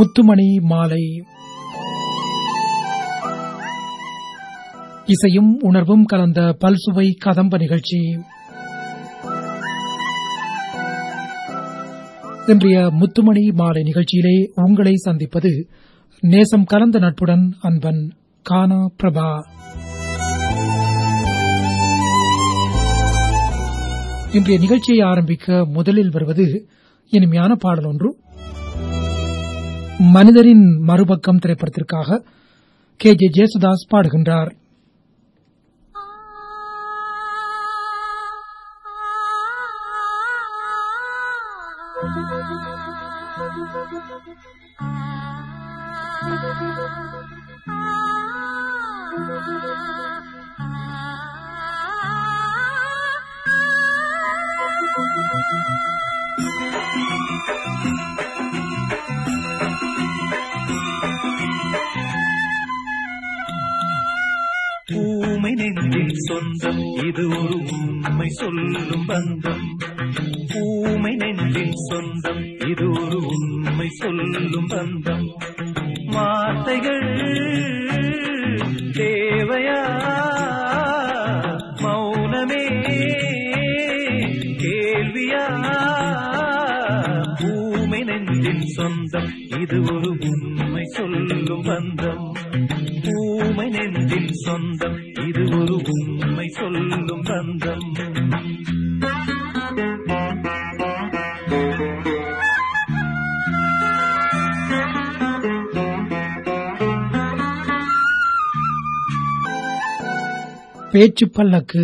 முத்துமணி மாலை இசையும் உணர்வும் கலந்த பல்சுவை கதம்ப நிகழ்ச்சி இன்றைய முத்துமணி மாலை நிகழ்ச்சியிலே உங்களை சந்திப்பது நேசம் கலந்த நட்புடன் அன்பன் கானா பிரபா இன்றைய நிகழ்ச்சியை ஆரம்பிக்க முதலில் வருவது இனிமையான பாடல் ஒன்று மனிதரின் மறுபக்கம் திரைப்படத்திற்காக கே ஜே ஜேசுதாஸ் பாடுகின்றார் பூமை நெஞ்சின் சொந்தம் இது ஒரு உண்மை சொல்லும் பந்தம் பூமை நெஞ்சின் சொந்தம் இது ஒரு உண்மை சொல்லும் பந்தம் வார்த்தைகள் தேவையா மௌனமே கேள்வியா பூமை நெஞ்சின் சொந்தம் இது ஒரு உண்மை சொல்லும் பந்தம் பூமை நெஞ்சின் சொந்தம் இது ஒரு உண்மை சொல்லும் பந்தம் பேச்சு பல்லக்கு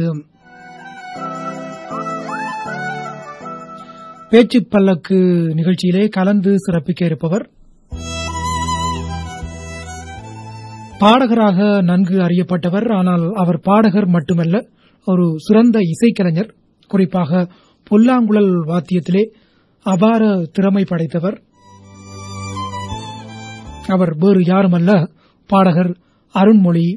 பேச்சு பல்லக்கு நிகழ்ச்சியிலே கலந்து சிறப்பிக்க இருப்பவர் பாடகராக நன்கு அறியப்பட்டவர் ஆனால் அவர் பாடகர் மட்டுமல்ல ஒரு சிறந்த இசைக்கலைஞர் குறிப்பாக புல்லாங்குழல் வாத்தியத்திலே அபார திறமை படைத்தவர் அவர் வேறு யாருமல்ல பாடகர் அருண்மொழி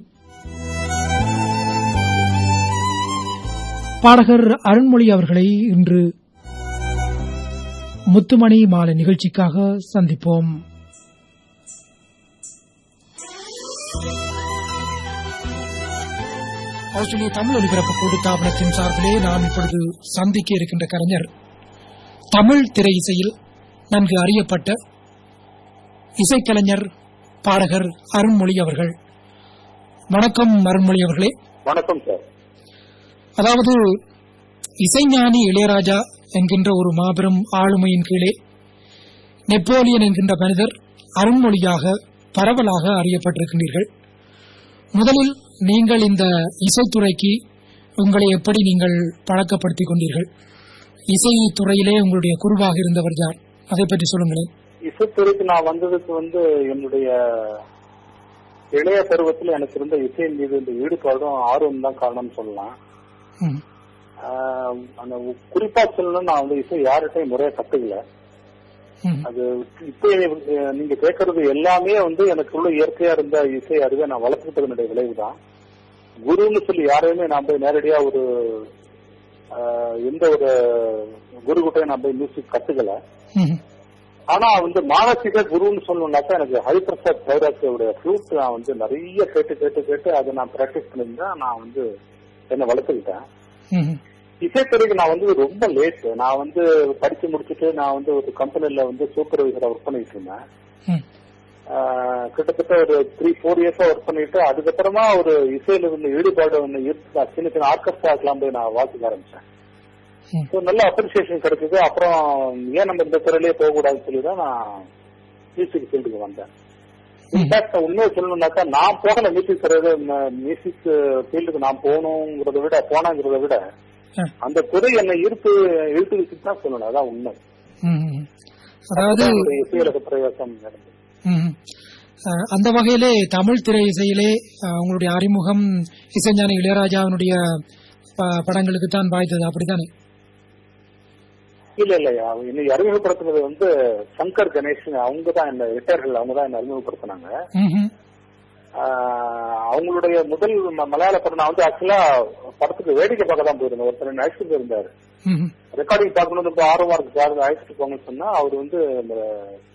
பாடகர் அருண்மொழி அவர்களை இன்று முத்துமணி மாலை நிகழ்ச்சிக்காக சந்திப்போம் ஆஸ்திரேலிய தமிழ் ஒலிபரப்பு கூட்டுத்தாபனத்தின் சார்பிலே நாம் இப்பொழுது சந்திக்க இருக்கின்ற கலைஞர் தமிழ் திரை இசையில் நன்கு அறியப்பட்ட இசைக்கலைஞர் பாடகர் அருண்மொழி அவர்கள் வணக்கம் அருண்மொழி அவர்களே வணக்கம் சார் அதாவது இசைஞானி இளையராஜா என்கின்ற ஒரு மாபெரும் ஆளுமையின் கீழே நெப்போலியன் என்கின்ற மனிதர் அருண்மொழியாக பரவலாக அறியப்பட்டிருக்கின்றீர்கள் முதலில் நீங்கள் இந்த இசைத்துறைக்கு உங்களை எப்படி நீங்கள் பழக்கப்படுத்திக் கொண்டீர்கள் இசை துறையிலே உங்களுடைய குருவாக இருந்தவர் யார் அதை பற்றி சொல்லுங்களேன் இசைத்துறைக்கு நான் வந்ததுக்கு வந்து என்னுடைய இளைய பருவத்துல எனக்கு இருந்த இசையின் மீது இந்த ஈடுபாடும் ஆர்வம் தான் காரணம்னு சொல்லலாம் ம், ஆஹ் அந்த குறிப்பா சொல்லணும் நான் வந்து இசை யார்கிட்டையும் முறையா கத்துக்கல ம், அது இப்போ அஹ் நீங்க கேட்கறது எல்லாமே வந்து எனக்குள்ள இயற்கையா இருந்த இசை அறிவை நான் வளர்த்துக்கிட்டதனுடைய விளைவுதான் குருன்னு சொல்லி யாரையுமே நான் போய் நேரடியா ஒரு ஆஹ் எந்த ஒரு குரு கிட்டையும் நான் போய் மியூசிக் கத்துக்கல ம், ஆனா வந்து மானசீக குருன்னு சொல்லணும்னாக்கா எனக்கு ஹரிபிரசாத் சௌராசியோட ஃபிளூட் நான் வந்து நிறைய கேட்டு கேட்டு கேட்டு அதை நான் பிராக்டிஸ் பண்ணியிருந்தேன் நான் வந்து என்ன வளர்த்துக்கிட்டேன் ம், இசைத்துறைக்கு நான் வந்து ரொம்ப லேட் நான் வந்து படிச்சு முடிச்சுட்டு நான் வந்து ஒரு கம்பெனில வந்து சூப்பர்வைசரா ஒர்க் பண்ணிட்டு இருந்தேன் ம், ஆஹ் கிட்டத்தட்ட ஒரு த்ரீ ஃபோர் இயர்ஸா ஒர்க் பண்ணிட்டு அதுக்கப்புறமா ஒரு இசையில இருந்த ஈடுபாடு ஒன்று இருக்கு நான் சின்ன சின்ன ஆர்கெஸ்ட்ராக்கெல்லாம் போய் நான் வாசிக்க ஆரம்பிச்சேன் ம். ஸோ நல்ல அப்ரிசியேஷன் கிடைச்சது அப்புறம் ஏன் நம்ம இந்த துறையிலேயே போகக்கூடாதுன்னு சொல்லி தான் நான் மியூசிக் ஃபீல்டுக்கு வந்தேன் இன்ஃபேக்ட் உண்மையை சொல்லணும்னாக்கா நான் போகல மியூசிக் துறையில மியூசிக் ஃபீல்டுக்கு நான் போகணுங்கிறத விட போனாங்கிறத விட ஆ. அந்த துறை என்னை ஈர்த்து இழுத்து வச்சுட்டு தான் சொல்லணும் அதான் உண்மை ம், ம். அதாவது என்னுடைய இசையிலக பிரவேசம் நடந்தது ம். அஹ், அந்த வகையிலே தமிழ் திரை இசையிலே அஹ், உங்களுடைய அறிமுகம் இசைஞானி இளையராஜாவினுடைய ப- படங்களுக்கு தான் வாய்த்தது அப்படித்தானே இல்ல இல்ல என்னை அறிமுகப்படுத்தினது வந்து சங்கர் கணேஷ் அவங்க தான் என்ன ரிட்டையர்கள் அவங்க தான் என்ன அறிமுகப்படுத்தினாங்க ம்ஹும். ஆஹ் அவங்களுடைய முதல் ம- மலையாள படம் நான் வந்து ஆக்சுவலா படத்துக்கு வேடிக்கை பார்க்க தான் போயிருந்தேன் ஒருத்தர் என்ன அழைச்சிட்டு போயிருந்தாரு ம்ஹும். ரெக்கார்டிங் பார்க்கணும் ரொம்ப ஆர்வமா இருக்கு சார் அழைச்சிட்டு போங்கன்னு சொன்னா அவர் வந்து இந்த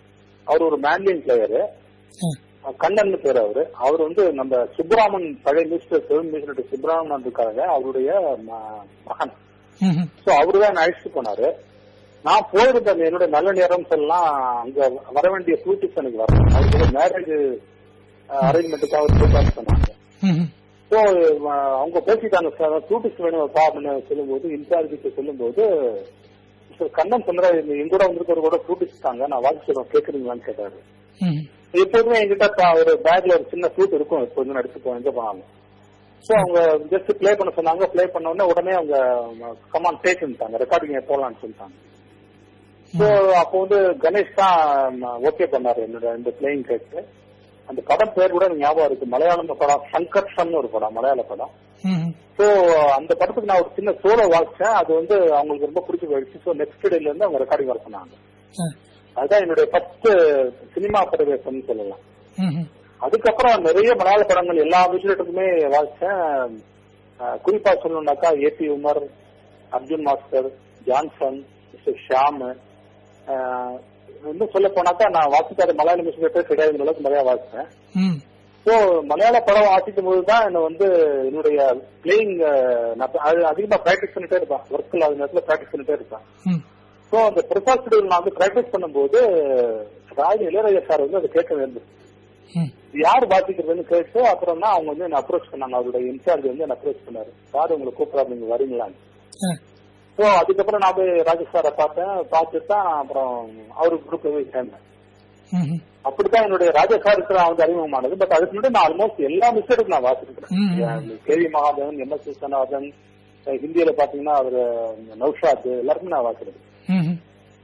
அவர் ஒரு மேன்லியன் பிளேயரு ஆ. கண்ணன் பேர் அவரு அவர் வந்து நம்ம சுப்ராமன் பழைய மினிஸ்டர் சிவன் மினிஸ்டர் சுப்ராமன் இருக்காங்க அவருடைய ம- மகன் ம்ஹும். சோ அவரு தான் அழைச்சிட்டு போனாரு நான் போயிருந்தேன் என்னோட நல்ல நேரம் சொல்லலாம் அங்க வர வேண்டிய ஃபியூச்சர்ஸ் எனக்கு வரணும் அவருக்கு மேரேஜ் அரேஞ்ச்மெண்ட்டுக்காக ஒரு ப்ரிப்பேர் சொன்னாங்க ம்ஹும். ஸோ அவங்க பேசிட்டாங்க சார் டூரிஸ்ட் வேணும் பா அப்படின்னு சொல்லும்போது இன்சார்ஜுக்கு சொல்லும்போது மிஸ்டர் கண்ணன் சொன்னா எங்க கூட வந்திருக்கிற கூட டூரிஸ்ட் தாங்க நான் வாட்சி சொல்லுவேன் கேட்குறீங்களான்னு கேட்டாரு ம்ஹும். எப்போதுமே எங்கிட்ட ப- ஒரு பேக்ல ஒரு சின்ன ஃப்ளூட் இருக்கும் எப்போதுமே எடுத்துப்போம் எங்க போனாலும் ஸோ அவங்க ஜஸ்ட் ப்ளே பண்ண சொன்னாங்க ப்ளே பண்ண உடனே உடனே அவங்க கமான் டேக்குன்ட்டாங்க ரெக்கார்டிங் போலாம்னு சொல்லிட்டாங்க ஸோ அப்போ வந்து கணேஷ் தான் ஓகே பண்ணாரு என்னோட இந்த பிளேயிங் கேட்டு அந்த படம் பேர் கூட எனக்கு ஞாபகம் இருக்கு மலையாளம் படம் சங்கர்ஷன் ஒரு படம் மலையாள படம் ம்ஹும். ஸோ அந்த படத்துக்கு நான் ஒரு சின்ன சோலோ வாசிச்சேன் அது வந்து அவங்களுக்கு ரொம்ப பிடிச்சி போயிடுச்சு ஸோ நெக்ஸ்ட் டேல இருந்து அவங்க ரெக்கார்டிங் வர சொன்னாங்க ஆ. அதுதான் என்னுடைய ஃபர்ஸ்ட் சினிமா பிரவேசம்னு சொல்லலாம் ம்ஹும். அதுக்கப்புறம் நிறைய மலையாள படங்கள் எல்லா விஷயத்துக்குமே வாசிச்சேன் அஹ் குறிப்பா சொல்லணும்னாக்கா A B Umar Arjun master Johnson mister Shyam அஹ் இன்னும் சொல்ல போனாக்கா நான் வாசிக்காத மலையாள மியூசிக்கே கிடையாது அளவுக்கு நிறைய வாசிச்சேன் ம். ஸோ மலையாள படம் வாசிக்கும் போது தான் என்ன வந்து என்னுடைய பிளேயிங் நான் அது அதிகமா ப்ராக்டிஸ் பண்ணிட்டே இருப்பேன் ஒர்க் இல்லாத நேரத்தில் ப்ராக்டிஸ் பண்ணிட்டே இருப்பேன் ம். ஸோ அந்த பிரசாத் ஸ்டுடியோவில் நான் வந்து ப்ராக்டிஸ் பண்ணும்போது ராஜ இளையராஜா சார் வந்து அதை கேட்க வேண்டும் ம். யார் பாதிக்கிறதுன்னு கேட்டு அப்புறம் தான் அவங்க வந்து என்ன அப்ரோச் பண்ணாங்க அவருடைய இன்சார்ஜ் வந்து என்ன அப்ரோச் பண்ணாரு சார் உங்களை கூப்பிடாரு நீங்க வரீங்களான்னு ஆ. ஸோ அதுக்கப்புறம் நான் போய் ராஜேஷ் சாரை பார்த்தேன் பார்த்துட்டு தான் அப்புறம் அவரு குரூப்ல போய் சேர்ந்தேன் ம்ஹும். அப்படித்தான் என்னுடைய ராஜா சாருக்கு நான் வந்து அறிமுகமானது பட் அதுக்கு முன்னாடி நான் ஆல்மோஸ்ட் எல்லா மிஸ்டேக்கும் நான் ம், வாசிக்கிறேன் K V Mahadevan M S Viswanathan அஹ் ஹிந்தியில பாத்தீங்கன்னா அவரு நௌஷாத் எல்லாருமே நான் வாசிக்கிறேன் ம்ஹும்.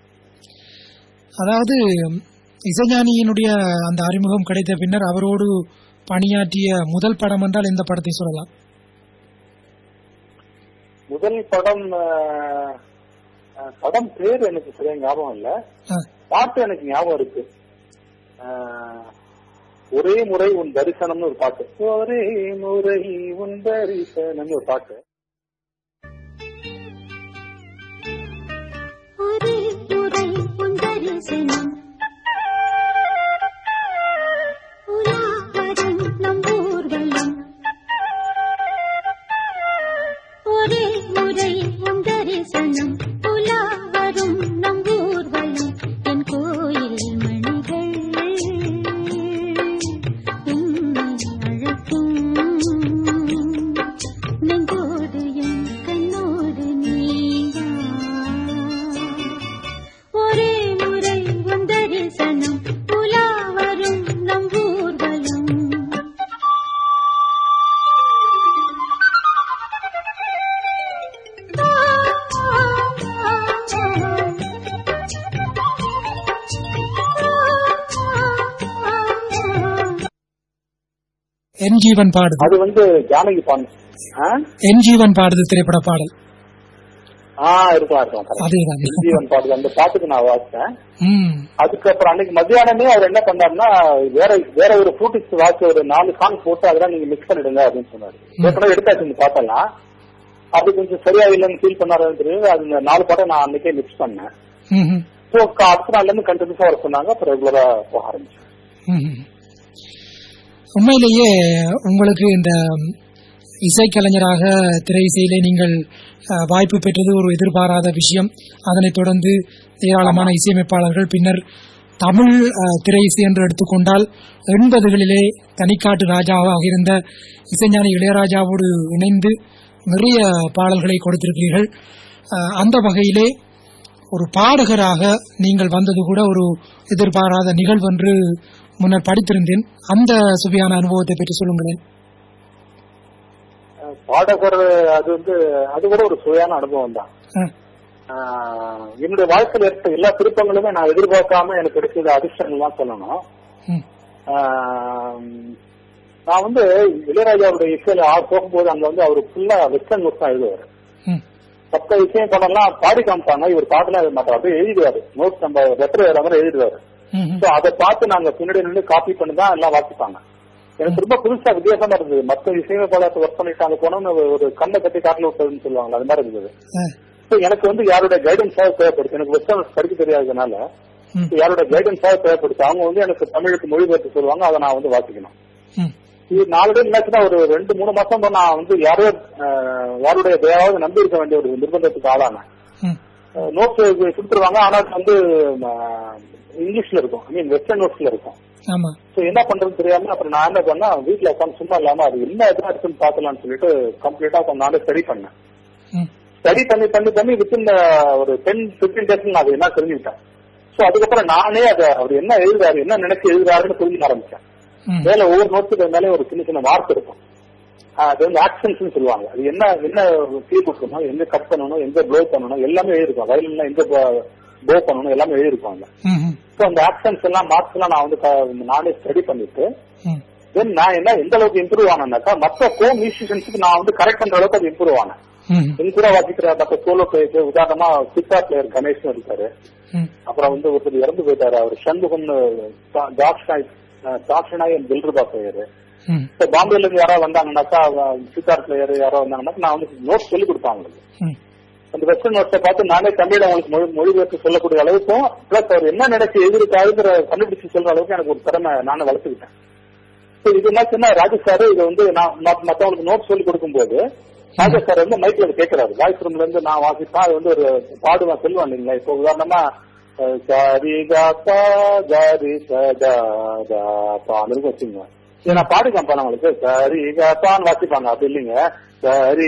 அதாவது இசைஞானியினுடைய அந்த அறிமுகம் கிடைத்த பின்னர் அவரோடு பணியாற்றிய முதல் படம் என்றால் எந்த படத்தை சொல்லலாம் முதல் படம் அஹ், அஹ், படம் பேர் எனக்கு சரியா ஞாபகம் இல்ல ஆ. பாட்டு எனக்கு ஞாபகம் இருக்கு அஹ், ஒரே முறை உன் தரிசனம்னு ஒரு பாட்டு ஒரே முறை உன் தரிசனம்னு ஒரு பாட்டு ஒரே முறை உன் தரிசனம் உலாவரும் நம் ஊர்வலம் ஒரே முறை உன் தரிசனம் உலாவரும் நம் ஊர்வலம் என் கோயில் மணிகள் உன்னை அழைக்கும் நெஞ்சோடு என் கண்ணோடு நீயா ஒரே முறை உன் தரிசனம் உலா வரும் நம் ஊர்வலம் என் ஜீவன் பாடுது அது வந்து ஜானகி பான் ஆ? என் ஜீவன் பாடுது திரைப்பட பாடல் ஆ இருக்கலாம் இருக்கலாம் correct. அதேதான் ஜீவன் பாடல் அந்த பாட்டுக்கு நான் வாசிச்சேன் ம் அதுக்கப்புறம் அன்னைக்கு மத்தியானமே அவர் என்ன பண்ணாருன்னா வேற வேற ஒரு ஃப்ரூட்டிஸ் வாட்ச் ஒரு நாலு சாங் போட்டு அதெல்லாம் நீங்க மிக்ஸ் பண்ணிடுங்க அப்படின்னு சொன்னாரு ஏற்கனவே எடுத்தாச்சு இந்த பாட்டெல்லாம் அது கொஞ்சம் சரியா இல்லைன்னு ஃபீல் பண்ணாருன்னு தெரியுது அது இந்த நாலு பாட்டை நான் அன்னைக்கே மிக்ஸ் பண்ணேன் ம்ஹும். ஸோ அடுத்த நாள்ல இருந்து கண்டினியூஸா வர சொன்னாங்க அப்புறம் ரெகுலரா போக ஆரம்பிச்சேன் ம்ஹும். உண்மையிலேயே உங்களுக்கு இந்த இசைக்கலைஞராக திரை இசையிலே நீங்கள் அஹ், வாய்ப்பு பெற்றது ஒரு எதிர்பாராத விஷயம் அதனைத் தொடர்ந்து ஏராளமான இசையமைப்பாளர்கள் பின்னர் தமிழ் அஹ், திரை இசை என்று எடுத்துக்கொண்டால் எண்பதுகளிலே தனிக்காட்டு ராஜாவாக இருந்த இசைஞானி இளையராஜாவோடு இணைந்து நிறைய பாடல்களை கொடுத்திருக்கிறீர்கள் அஹ், அந்த வகையிலே ஒரு பாடகராக நீங்கள் வந்தது கூட ஒரு எதிர்பாராத நிகழ்வு என்று முன்னர் படித்திருந்தேன் அந்த சுவையான அனுபவத்தை பற்றி சொல்லுங்களேன் அஹ் பாடகர் அது வந்து அது கூட ஒரு சுவையான அனுபவம் தான் அஹ், ஆஹ் என்னுடைய வாழ்க்கையில் ஏற்பட்ட எல்லா திருப்பங்களுமே நான் எதிர்பார்க்காம எனக்கு கிடைச்சது அதிர்ஷ்டம் தான் சொல்லணும் ம், ஆஹ் நான் வந்து இளையராஜாவுடைய இசையில ஆ- போகும்போது அங்க வந்து அவர் ஃபுல்லா வெஸ்டர்ன் நோட்ஸ் தான் எழுதுவாரு ம், மத்த விஷயம் படம்லாம் பாடி காமிப்பாங்க இவர் பாட்டுலாம் எழுத மாட்டார் அப்படியே எழுதிடுவாரு நோட்ஸ் நம்ம லெட்டர் எழுத மாதிரி எழுதிடுவாரு ம், ம். ஸோ அதை பார்த்து நாங்க பின்னாடி நின்று காப்பி பண்ணி தான் எல்லாம் வாசிப்பாங்க எனக்கு ரொம்ப புதுசா வித்தியாசமா இருந்தது மத்த இசையமைப்பாளர் ஒர்க் பண்ணிட்டு அங்க போனோம்னு ஒரு கண்ணை கட்டி காட்டில் விட்டதுன்னு சொல்லுவாங்க அது மாதிரி இருந்தது அஹ், ஸோ எனக்கு வந்து யாருடைய கைடன்ஸாக தேவைப்படுது எனக்கு வெஸ்டர்ன் படிக்க தெரியாததுனால ம். யாரோட கைடன்ஸாக தேவைப்படுது அவங்க வந்து எனக்கு தமிழுக்கு மொழிபெயர்த்து சொல்லுவாங்க அதை நான் வந்து வாசிக்கணும் ம் இது நாலு டைம் என்னாச்சுன்னா ஒரு ரெண்டு மூணு மாசம் தான் நான் வந்து யாரோ அஹ், யாருடைய தயாவது நம்பி இருக்க வேண்டிய ஒரு நிர்பந்தத்துக்கு ஆளானேன் ம் நோட்ஸ் கொடுத்துருவாங்க ஆனா அது வந்து அஹ், இங்கிலீஷ்ல இருக்கும் ஐ மீன் வெஸ்டர்ன் நோட்ஸ்ல இருக்கும் ஆமா சோ என்ன பண்றதுன்னு தெரியாம அப்புறம் நான் என்ன பண்ணா வீட்ல உட்காந்து சும்மா இல்லாம அது என்ன எதுனா இருக்குன்னு பாக்கலாம்னு சொல்லிட்டு கம்ப்ளீட்டா கொஞ்சம் நாளே ஸ்டடி பண்ணேன் ம் ஸ்டடி பண்ணி பண்ணி பண்ணி வித்தின் ஒரு டென் பிப்டீன் டேஸ் நான் அது என்ன தெரிஞ்சுக்கிட்டேன் சோ அதுக்கப்புறம் நானே அதை அவர் என்ன எழுதுறாரு என்ன நினைச்சு எழுதுறாருன்னு புரிஞ்சுக்க ஆரம்பிச்சேன் ம் மேல ஒவ்வொரு நோட்ஸுக்கு மேலே ஒரு சின்ன சின்ன வார்த்தை இருக்கும் ஆஹ் அது வந்து ஆக்ஷன்ஸ் சொல்லுவாங்க அது என்ன என்ன கீ கொடுக்கணும் எங்க கட் பண்ணணும் எங்க ப்ளோ பண்ணணும் எல்லாமே எழுதிருக்கும் வயலின்ல எங்க ப்ளோ பண்ணணும் எல்லாமே எழுதிருப்பாங்க ம் ம் ஸோ அந்த ஆக்ஷன்ஸ் எல்லாம் மார்க்ஸ் எல்லாம் நான் வந்து க- நானே ஸ்டடி பண்ணிட்டு ம் தென் நான் என்ன எந்த அளவுக்கு இம்ப்ரூவ் ஆனேன்னாக்கா மற்ற கோ மியூசிஷியன்ஸுக்கு நான் வந்து கரெக்ட் பண்ற அளவுக்கு அது இம்ப்ரூவ் ஆனேன் ம் என் கூட வாசிக்கிற மற்ற சோலோ பிளேயர்ஸ் உதாரணமா சித்தார் பிளேயர் கணேஷ்னு இருக்காரு ம் அப்புறம் வந்து ஒருத்தர் இறந்து போயிட்டாரு அவர் சண்முகம்னு டாக்ஷனாய் டாக்ஷனாய் தில்ருபா பிளேயர் ம் இப்போ பாம்பேல இருந்து யாராவது வந்தாங்கன்னாக்கா சித்தார் பிளேயர் யாரோ வந்தாங்கன்னாக்கா நான் வந்து நோட்ஸ் சொல்லி கொடுப்பேன் அவங்களுக்கு ம் அந்த வெஸ்டர்ன் நோட்ஸை பார்த்து நானே தமிழ் அவங்களுக்கு மொழி மொழிபெயர்த்து சொல்லக்கூடிய அளவுக்கும் பிளஸ் அவர் என்ன நினைச்சு எழுதிருக்காருங்கிற கண்டுபிடிச்சு சொல்ற அளவுக்கு எனக்கு ஒரு திறமை நானே வளர்த்துக்கிட்டேன் ஸோ இது என்னாச்சுன்னா ராஜேஷ் சார் இது வந்து நான் மத்த- மத்தவங்களுக்கு நோட்ஸ் சொல்லி கொடுக்கும்போது ராஜேஷ் சார் வந்து மைக்ல அதை கேட்கிறாரு வாய்ஸ் ரூம்ல இருந்து நான் வாசிப்பேன் அது வந்து ஒரு பாடுவேன் சொல்லுவேன் இல்லைங்களா இப்போ உதாரணமா அஹ், சாரி கா பா காரி சதா தா பான்னு இருக்கும் வச்சுங்க இதை நான் பாடிக்காம உங்களுக்கு சரி பான்னு வாசிப்பாங்க அப்படி இல்லைங்க சரி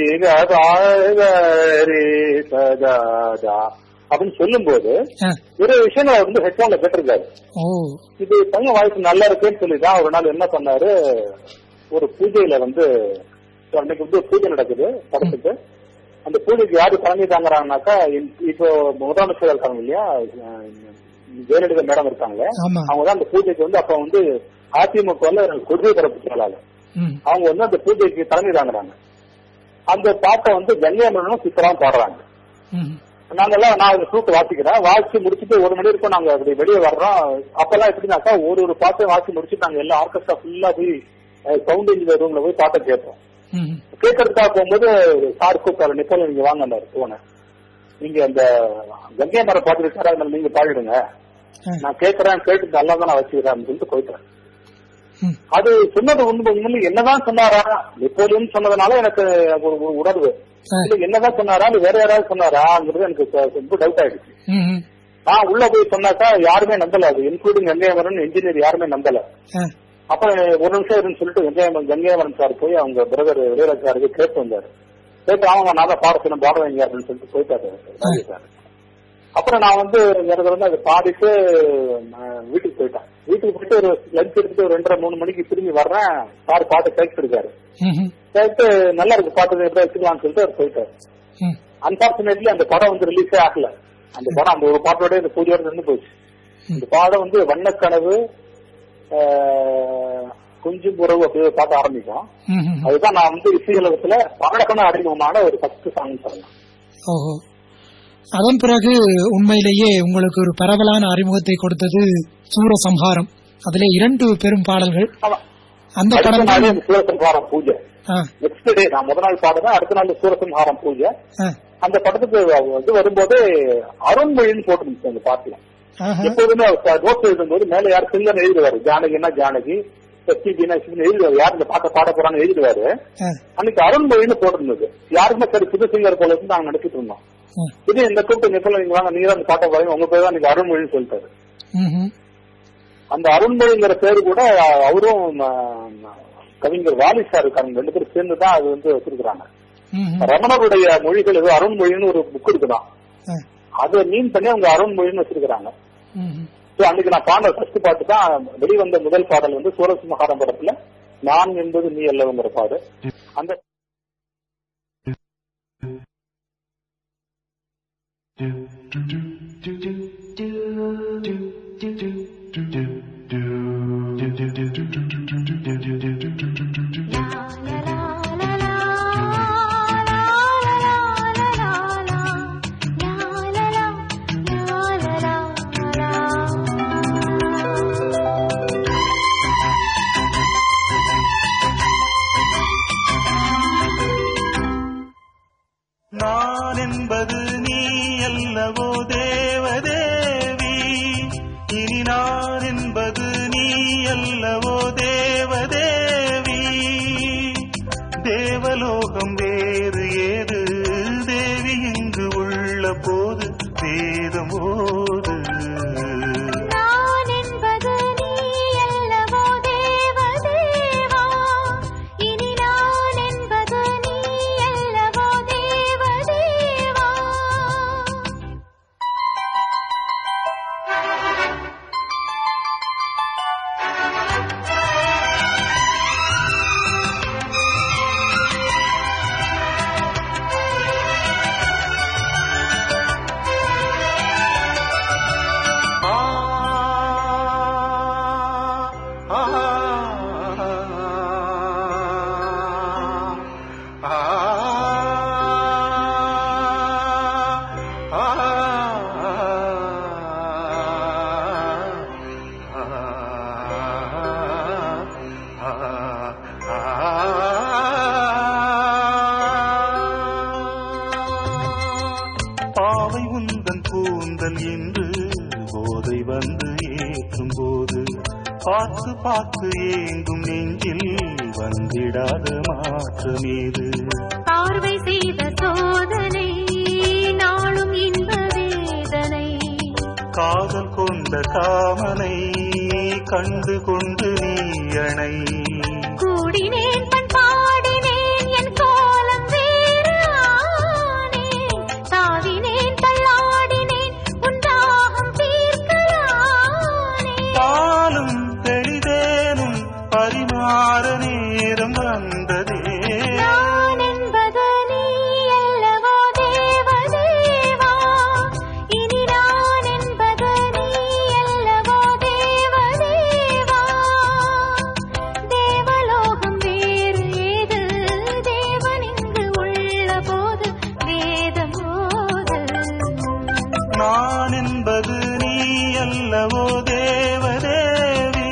கரி சதா தா அப்படின்னு சொல்லும்போது ஆ ஒரு விஷயம் அவர் வந்து ஹெட்ஃபோன்ல கேட்டிருக்காரு ஓ இது பையன் வாய்ஸ் நல்லா இருக்குன்னு சொல்லி தான் ஒரு நாள் என்ன பண்ணாரு ஒரு பூஜையில வந்து அன்னைக்கு வந்து பூஜை நடக்குது படத்துக்கு அந்த பூஜைக்கு யாரு தலைமை தாங்குறாங்கனாக்கா இந்த- இப்போ முதலமைச்சர் இருக்காங்க இல்லையா அஹ் ஜெயலலிதா மேடம் இருக்காங்களே ஆமா அவங்க தான் அந்த பூஜைக்கு வந்து அப்ப வந்து அதிமுகல கொள்கை பரப்பு செயலாளர் ம் அவங்க வந்து அந்த பூஜைக்கு தலைமை தாங்குறாங்க அந்த பாட்டை வந்து கங்கையமரனும் சித்தராவும் பாடுறாங்க ம் நாங்கெல்லாம் நான் ஒரு ஃப்ளூட் வாசிக்கிறேன் வாசிச்சு முடிச்சுட்டு ஒரு மணி இருக்கும் நாங்க அப்படி வெளியே வர்றோம் அப்பெல்லாம் எப்படின்னாக்கா ஒரு ஒரு பாட்டை வாசி முடிச்சுட்டு நாங்க எல்லாம் ஆர்கெஸ்ட்ரா ஃபுல்லா போய் சவுண்ட் இன்ஜினியர் ரூம்ல போய் பாட்டை கேட்போம் ம் கேட்கறதுக்காக போகும்போது சார் கூப்பிட்டாரு நிக்கோல நீங்க வாங்க அந்த போன நீங்க அந்த கங்கை மரம் பாட்டு இருக்காரு அதனால நீங்க பாடிடுங்க ஆ. நான் கேட்கறேன் கேட்டு நல்லா தான் நான் வச்சுக்கிறேன் அப்படின்னு சொல்லிட்டு போயிட்டேன் ம் அது சொன்னது உண்மை உண்மையில என்னதான் சொன்னாரா நெப்போலியன் சொன்னதுனால எனக்கு ஒரு ஒரு உணர்வு ஆ. இல்ல என்னதான் சொன்னாரா இல்ல வேற யாராவது சொன்னாராங்கிறது எனக்கு கொ- ரொம்ப டவுட் ஆயிடுச்சு ம் ம் நான் உள்ள போய் சொன்னாக்கா யாருமே நம்பல அது இன்க்ளூடிங் கங்கையமரன் இன்ஜினியர் யாருமே நம்பல ஆ அப்புறம் ஒரு நிமிஷம் இருன்னு சொல்லிட்டு கங்கையமரன் கங்கையமரன் சார் போய் அவங்க பிரதர் இளையராஜ் சாருக்கு கேட்டு வந்தாரு கேட்டு அவங்க நான் தான் பாட சொன்ன பாட வைங்க அப்படின்னு சொல்லிட்டு போயிட்டாரு ராஜேஷ் சார் அப்புறம் நான் வந்து எனக்கு வந்து அதை பாடிட்டு நான் வீட்டுக்கு போயிட்டேன் வீட்டுக்கு போயிட்டு ஒரு லஞ்ச் எடுத்துட்டு ஒரு ரெண்டரை மூணு மணிக்கு திரும்பி வர்றேன் சார் பாட்டு கேட்டு இருக்காரு ம் ம் கேட்டு நல்லா இருக்கு பாட்டு எப்படி வச்சுக்கலாம்னு சொல்லிட்டு அவர் போயிட்டாரு ம் அன்பார்ச்சுனேட்லி அந்த படம் வந்து ரிலீஸே ஆகல அந்த படம் அந்த ஒரு பாட்டோட இந்த பூஜையோட நின்று போச்சு இந்த பாடம் வந்து வண்ணக்கனவு ஆஹ், கொஞ்சம் உறவு அப்படியே ஒரு பாட்டு ஆரம்பிக்கும் ம் ம் அதுதான் நான் வந்து இசையுலகத்துல பாடகன அறிமுகமான ஒரு ஃபர்ஸ்ட் சாங் சொல்லலாம் ஓஹோ அதன் பிறகு உண்மையிலேயே உங்களுக்கு ஒரு பரவலான அறிமுகத்தை கொடுத்தது சூரசம்ஹாரம் அதிலே இரண்டு பெரும் பாடல்கள் ஆமா. அந்த அடுத்த நாளே படங்கள் இந்த சூரசம்ஹாரம் பூஜை ஆ, நெக்ஸ்ட் டே நான் முதல் நாள் பாடுறேன் அடுத்த நாள் சூரசம்ஹாரம் பூஜை ஆ, அந்த படத்துக்கு இது வரும்போது அருண்மொழின்னு போட்டுருந்துச்சு அந்த பாட்டுல ஆஹா, எப்போதுமே நோட் எழுதும்போது மேல யார் சிங்கன் எழுதுவாரு ஜானகின்னா ஜானகி எஸ்பிபினா எழுதுவாரு யார் இந்த பாட்டை பாட போறான்னு எழுதுவாரு ஆ, அன்னைக்கு அருண்மொழின்னு போட்டிருந்தது யாருமே சரி புது சிங்கர் போல இருந்து நாங்க நினைச்சிட்டு இருந்தோம் ஆ, இது இந்த கூப்பிட்டு நிப்பல நீங்க வாங்க நீங்க தான் அந்த பாட்டை பாருங்க உங்க பேர் தான் நீங்க அருண்மொழின்னு சொல்லிட்டாரு ம், ம், அந்த அருண்மொழிங்கிற பேரு கூட அவரும் ஆ, கவிஞர் வாலி சார் இருக்காங்க ரெண்டு பேரும் சேர்ந்து தான் அது வந்து வச்சிருக்கிறாங்க ம், ம், ரமணருடைய மொழிகள் ஏதோ அருண்மொழின்னு ஒரு புக் இருக்குதான் ஆ, அதை மீன் பண்ணி அவங்க அருண்மொழின்னு வச்சிருக்கிறாங்க ம், ம். So, அன்னைக்கு நான் பாடின ஃபர்ஸ்ட் பாட்டு தான் வெளிவந்த முதல் பாடல் வந்து சூரசிம்மகாரம் படத்துல நான் என்பது நீ அல்லவுங்கிற பாடு அந்த நான் என்பது நீ அல்லவோ தேவதேவி தேவலோகம் வேறு ஏது தேவி இங்கு உள்ள போது வேதம் ஓது நான் என்பது நீ அல்லவோ தேவதேவா இனி நான் என்பது நீ அல்லவோ தேவதேவா ஆ, ஆ, ஆ, ஆ, பாவை உந்தன் கூந்தல் என்று போதை வந்து ஏற்றும் போது பார்த்து பார்த்து ஏங்கும் நெஞ்சில் வந்திடாத மாற்றமேது பார்வை செய்த சோதனை நாளும் இன்ப வேதனை காதல் கொண்ட காமனை கண்டு கொண்டு நீ அணை கூடினேன் பண்பாடினேன் என் கோலம் வேறு ஆனேன் தாவினேன் தள்ளாடினேன் உண்டாகம் தீர்க்கலானே பாலும் தெளிதேனும் பரிமாற நேரம் வந்ததே நான் என்பது நீ அல்லவோ தேவதேவா இனி நான் என்பது நீ அல்லவோ தேவதேவா தேவலோகம் வேறு ஏது தேவன் இங்கு உள்ள போது வேதம் ஓது நான் என்பது நீ அல்லவோ தேவதேவி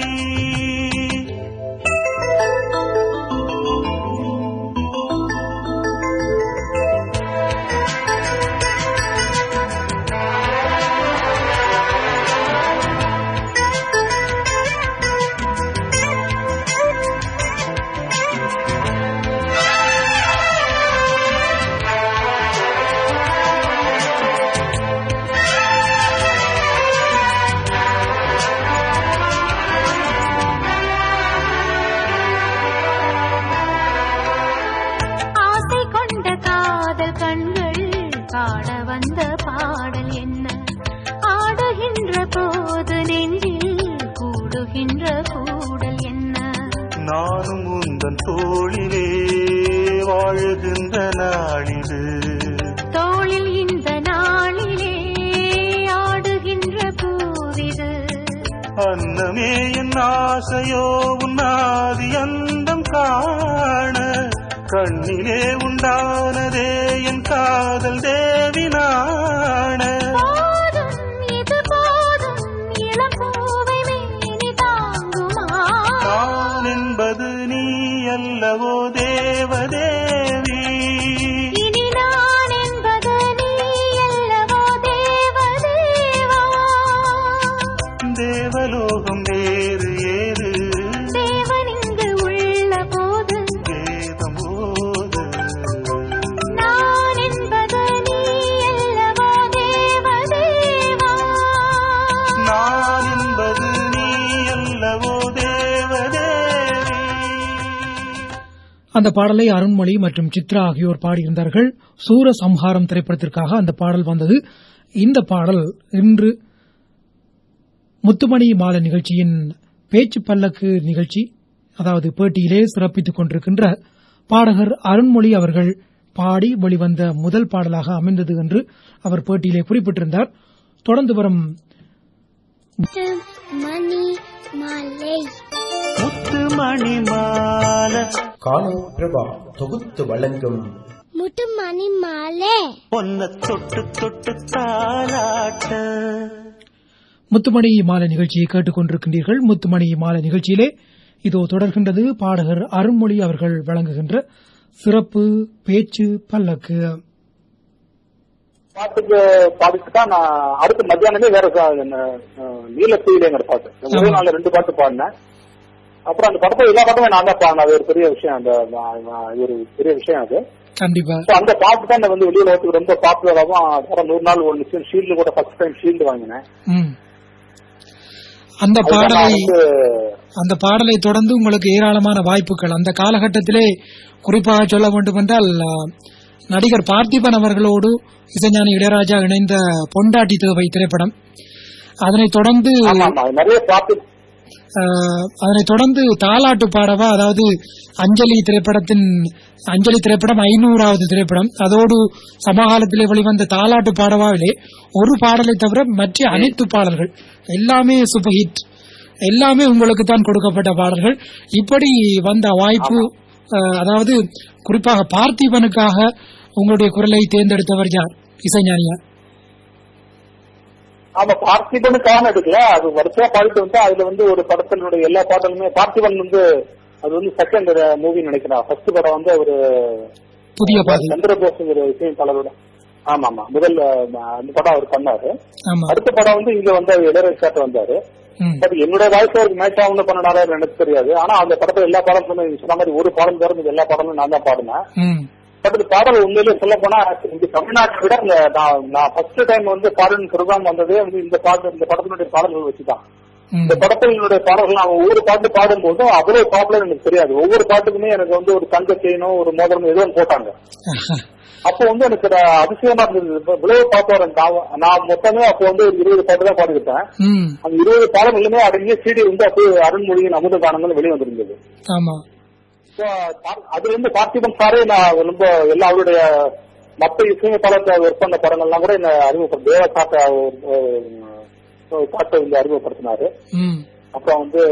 ஆசை கொண்ட காதல் கண்கள் பாட வந்த பாடல் என்ன ஆடுகின்ற போது நெஞ்சில் கூடுகின்ற கூடல் என்ன நானும் உந்தன் தோளிலே வாழுகின்ற நாளிது தோளில் இந்த நாளிலே ஆடுகின்ற பூவிது அன்னமே என் ஆசையோ உன்னாதி அந்தம் காண கண்ணிலே உண்டானதே என் காதல் தேவி நாண போதும் இது போதும் இளம் பூவை மேனி தாங்குமா நான் என்பது நீ அல்லவோ தேவதேவி இனி நான் என்பது நீ அல்லவோ தேவதேவா தேவலோகம் வேறு ஏறு தேவன் இங்கு உள்ள போது வேதம் ஓது நான் என்பது நீ அல்லவோ தேவதேவா நான் என்பது நீ அல்லவோ தேவதேவி அந்த பாடலை அருண்மொழி மற்றும் சித்ரா ஆகியோர் பாடியிருந்தார்கள் சூர சம்ஹாரம் திரைப்படத்திற்காக அந்த பாடல் வந்தது இந்த பாடல் இன்று முத்துமணி மாலை நிகழ்ச்சியின் பேச்சு பல்லக்கு நிகழ்ச்சி அதாவது பேட்டியிலே சிறப்பித்துக் கொண்டிருக்கின்ற பாடகர் அருண்மொழி அவர்கள் பாடி வெளிவந்த முதல் பாடலாக அமைந்தது என்று அவர் பேட்டியிலே குறிப்பிட்டிருந்தார் தொடர்ந்து வரும் மணி மாலை முத்து மணி மாலை காணோ பிரபா தொகுத்து வழங்கும் முட்டு மணி மாலை பொன்ன தொட்டு தொட்டு தாளாட்ட முத்துமணி மாலை நிகழ்ச்சியை கேட்டுக் கொண்டிருக்கின்றீர்கள் முத்துமணி மாலை நிகழ்ச்சியிலே இதோ தொடர்கின்றது பாடகர் அருண்மொழி அவர்கள் வழங்குகின்ற சிறப்பு பேச்சு பல்லக்கு பாட்டுக்கு பாடிட்டு தான் நான் அடுத்த மத்தியானமே வேற சா- என்ன, அஹ், நீலக்குயிலேங்கிற பாட்டு ஒரே நாள்ல ரெண்டு பாட்டு பாடினேன் அப்புறம் அந்த படத்தை எல்லா படமும் நான் தான் பாடினேன் அது ஒரு பெரிய விஷயம் அந்த நான் நான் இது ஒரு பெரிய விஷயம் அது கண்டிப்பா So, அந்த பாட்டு தான் நான் வந்து வெளியில வரதுக்கு ரொம்ப பாப்புலராகவும் அப்புறம் நூறு நாள் ஒரு நிமிஷம் ஷீல்டு கூட ஃபர்ஸ்ட் டைம் ஷீல்டு வாங்கினேன் ம் அந்த அதுதான் பாடலை நான் வந்து அந்த பாடலை தொடர்ந்து உங்களுக்கு ஏராளமான வாய்ப்புகள் அந்த காலகட்டத்திலே குறிப்பாக சொல்ல வேண்டும் என்றால் ஆ, நடிகர் பார்த்திபன் அவர்களோடு இசைஞானி இளையராஜா இணைந்த பொண்டாட்டி தேவை திரைப்படம் அதனைத் தொடர்ந்து ஆமா ஆமா நிறைய பாட்டு ஆஹ், அதனைத் தொடர்ந்து தாலாட்டு பாடவா அதாவது அஞ்சலி திரைப்படத்தின் அஞ்சலி திரைப்படம் ஐநூறாவது திரைப்படம் அதோடு சமகாலத்திலே வெளிவந்த தாலாட்டு பாடவாவிலே ஒரு பாடலை தவிர மற்ற அனைத்து பாடல்கள் எல்லாமே சூப்பர் ஹிட் எல்லாமே உங்களுக்கு தான் கொடுக்கப்பட்ட பாடல்கள் இப்படி வந்த வாய்ப்பு ஆஹ், அதாவது குறிப்பாக பார்த்திபனுக்காக உங்களுடைய குரலை தேர்ந்தெடுத்தவர் யார் இசைஞானியா ஆமா பார்த்திபனுக்கான எடுக்கல அது வருஷமா பாடிட்டு வந்து அதுல வந்து ஒரு படத்தினுடைய எல்லா பாடலுமே பார்த்திபன் வந்து அது வந்து செகண்ட் மூவி நினைக்கிறேன் ஃபர்ஸ்ட் படம் வந்து ஒரு புதிய பாடல் சந்திரபோஸ்ங்கிற இசையமைப்பாளரோட ஆமா ஆமா முதல் அஹ், அந்த படம் அவர் பண்ணாரு ஆமா அடுத்த படம் வந்து இங்க வந்து இளையராஜாட்ட வந்தாரு ம். பட் என்னோட வாய்ஸ் அவருக்கு மேட்ச் ஆகும்னு பண்ணனால எனக்கு தெரியாது ஆனா அந்த படத்துல எல்லா பாடலும் நீங்க சொன்ன மாதிரி ஒரு பாடம் தவிர மீதி எல்லா பாடலும் நான் தான் பாடினேன் ம் பட் இந்த பாடல் உண்மையிலேயே சொல்ல போனா இந்த தமிழ்நாட்டை விட இந்த நான் நான் ஃபர்ஸ்ட் டைம் வந்து பாடல் ப்ரோக்ராம் வந்ததே வந்து இந்த பாட்டு இந்த படத்தினுடைய பாடல்கள் வச்சுதான் ம் இந்த படத்தினுடைய பாடல்கள் அவன் ஒவ்வொரு பாட்டு பாடும்போதும் அவ்வளவு பாப்புலர் எனக்கு தெரியாது ஒவ்வொரு பாட்டுக்குமே எனக்கு வந்து ஒரு தங்க செயினோ ஒரு மோதிரம் ஏதோ ஒண்ணு போட்டாங்க அப்போ வந்து எனக்கு அது அதிசயமா இருந்தது இப்ப இவ்வளவு பாப்பாரு நான் நான் மொத்தமே அப்போ வந்து ஒரு இருபது பாட்டு தான் பாடிக்கிட்டேன் ம் அந்த இருபது பாடல்களுமே அடங்கிய சீடி வந்து அப்படியே அருண்மொழியின் அமுத கானங்கள் வெளியே வந்திருந்தது ஆமா So, பா- அது வந்து பார்த்திபன் சாரே நான் ரொம்ப எல்லா அவருடைய மத்த இசையமைப்பாளர் ஒர்க் பண்ண படங்கள்லாம் கூட என்ன அறிமுகப்படுத்த தேவ காட்ட காட்ட வந்து அறிமுகப்படுத்தினாரு ம் அப்புறம் வந்து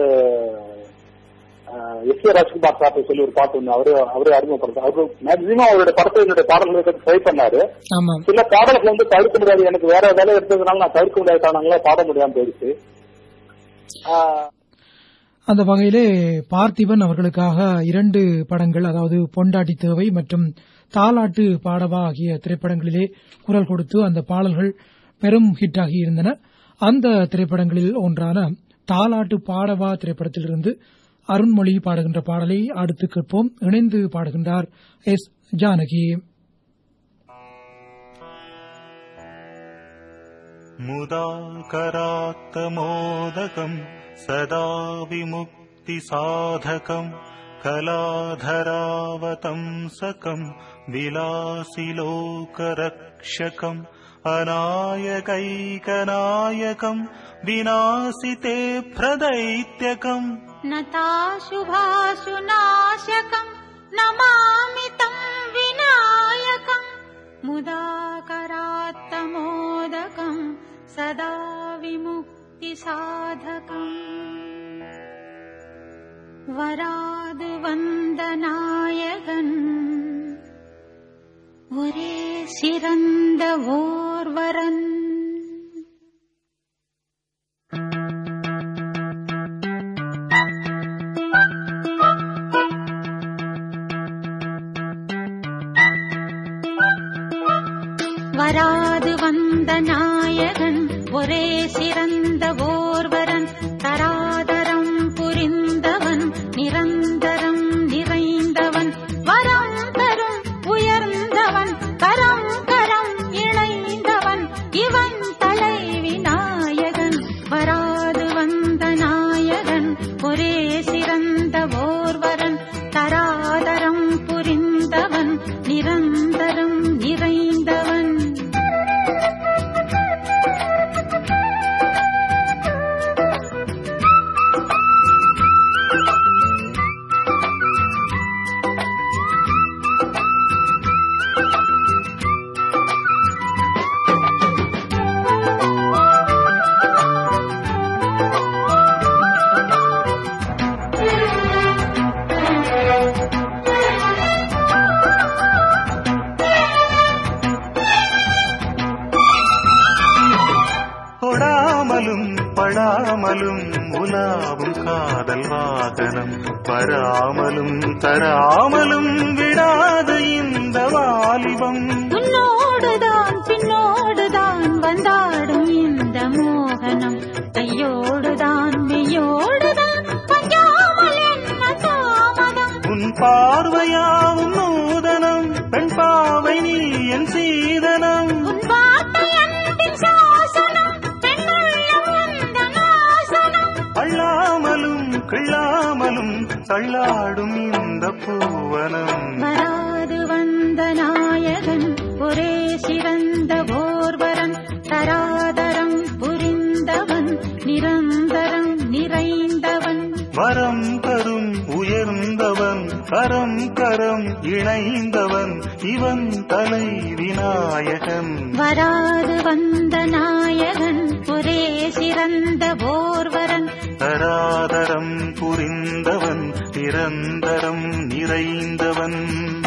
எஸ் ஏ ராஜ்குமார் சார்ட்ட சொல்லி ஒரு பாட்டு ஒன்று அவரே அவரே அறிமுகப்படுத்த அவரு மேக்சிமம் அவருடைய படத்தை என்னுடைய பாடல்களுக்கு ட்ரை பண்ணாரு ஆமா சில பாடல்கள் வந்து தவிர்க்க முடியாது எனக்கு வேற வேலை எடுத்ததுனால நான் தவிர்க்க முடியாத காரணங்களா பாட முடியாம போயிடுச்சு ஆஹ் அந்த வகையிலே பார்த்திபன் அவர்களுக்காக இரண்டு படங்கள் அதாவது பொண்டாட்டி தேவை மற்றும் தாலாட்டு பாடவா ஆகிய திரைப்படங்களிலே குரல் கொடுத்து அந்த பாடல்கள் பெரும் ஹிட் ஆகி இருந்தன அந்த திரைப்படங்களில் ஒன்றான தாலாட்டு பாடவா திரைப்படத்திலிருந்து அருண்மொழி பாடுகின்ற பாடலை அடுத்து கேட்போம் இணைந்து பாடுகின்றார் எஸ் ஜானகி मुदाकरात्तमोदकम् सदा विमुक्तिसाधकम् कलाधरावतंसकम् विलासिलोकरक्षकम् अनायकैकनायकम् विनाशिते प्रदैत्यकम् नताशुभाशुनाशकम् नमामि तम् विनायकम् मुदाकरात्तमोदकम् सदा विमुक्तिसाधकम् வராது வந்த நாயகன் ஒரே சிறந்த ஓர்வரன் வராது வந்த நாயகன் ஒரே சிறந்த ஓர்வரன் தராதரம் புரிந்தவன் நிரந்தரம் நிறைந்தவன் வரம் தரும் உயர்ந்தவன் கரம் கரம் இணைந்தவன் இவன் தலைவி நாயகன் வராது வந்த நாயகன் ஒரே சிறந்த ஓர்வரன் தராதரம் புரிந்தவன் நிரந்தரம் நிறைந்தவன் தொடாமலும் படாமலும் உலாவும் காதல் வாகனம் வராமலும் தராமலும் விடாத இந்த வாலிபம் உன்னோடுதான் பின்னோடுதான் வந்தாடும் இந்த மோகனம் கையோடுதான் மெய்யோடுதான் பஞ்சாமலே தள்ளாடும் இந்த பூவனம் வராது வந்த நாயகன் ஒரே சிறந்த ஓர்வரன் தராதரம் புரிந்தவன் நிரந்தரம் நிறைந்தவன் வரம் தரும் உயர்ந்தவன் கரம் கரம் இணைந்தவன் இவன் தலை விநாயகன் வராது வந்த நாயகன் ஒரே சிறந்த ஓர்வரன் தராதரம் புரிந்தவன் நிரந்தரம் நிறைந்தவன்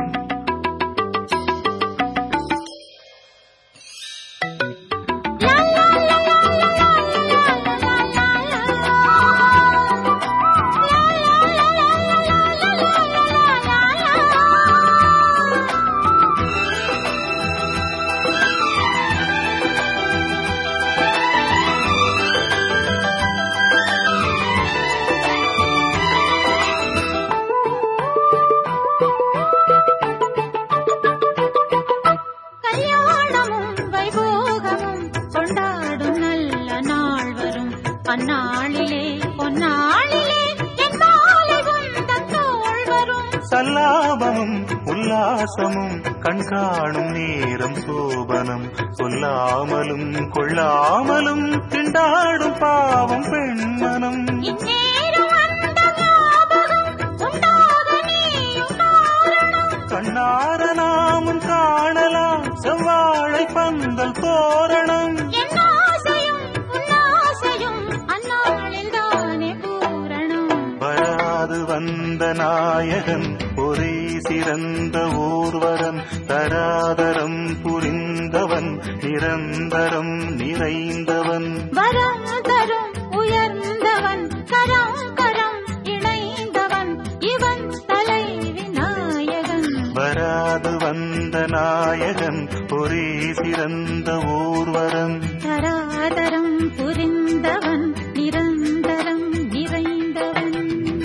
கல்யாணமும் வைபோகமும் கொண்டாடும் நல்ல நாள் வரும் அந்நாளிலே பொன்னாளிலே என் மாலை உந்தன் தோள் வரும் சல்லாபமும் உல்லாசமும் கண்காணும் நேரம் சோபனம் சொல்லாமலும் கொள்ளாமலும் திண்டாடும் பாவம் பெண்மனம் இந்நேரம் அந்த ஞாபகம் உண்டாக நீயும் காரணம் கண்ணார நாமும் காணலாம் செவ்வாழை பந்தல் தோரணம் என் ஆசையும் உன் ஆசையும் அந்நாளில் தானே பூரணம் வராது வந்த நாயகன் ஒரே சிறந்த ஊர்வரன் தராதரம் புரிந்தவன் நிரந்தரம் நிறைந்தவன் வரம் தரும் உயர்ந்தவன் கரம் கரம் இணைந்தவன் இவன் தலை விநாயகன் வராது வந்த நாயகன் ஒரே சிறந்த ஊர்வரன் தராதரம் புரிந்தவன் நிரந்தரம் நிறைந்தவன்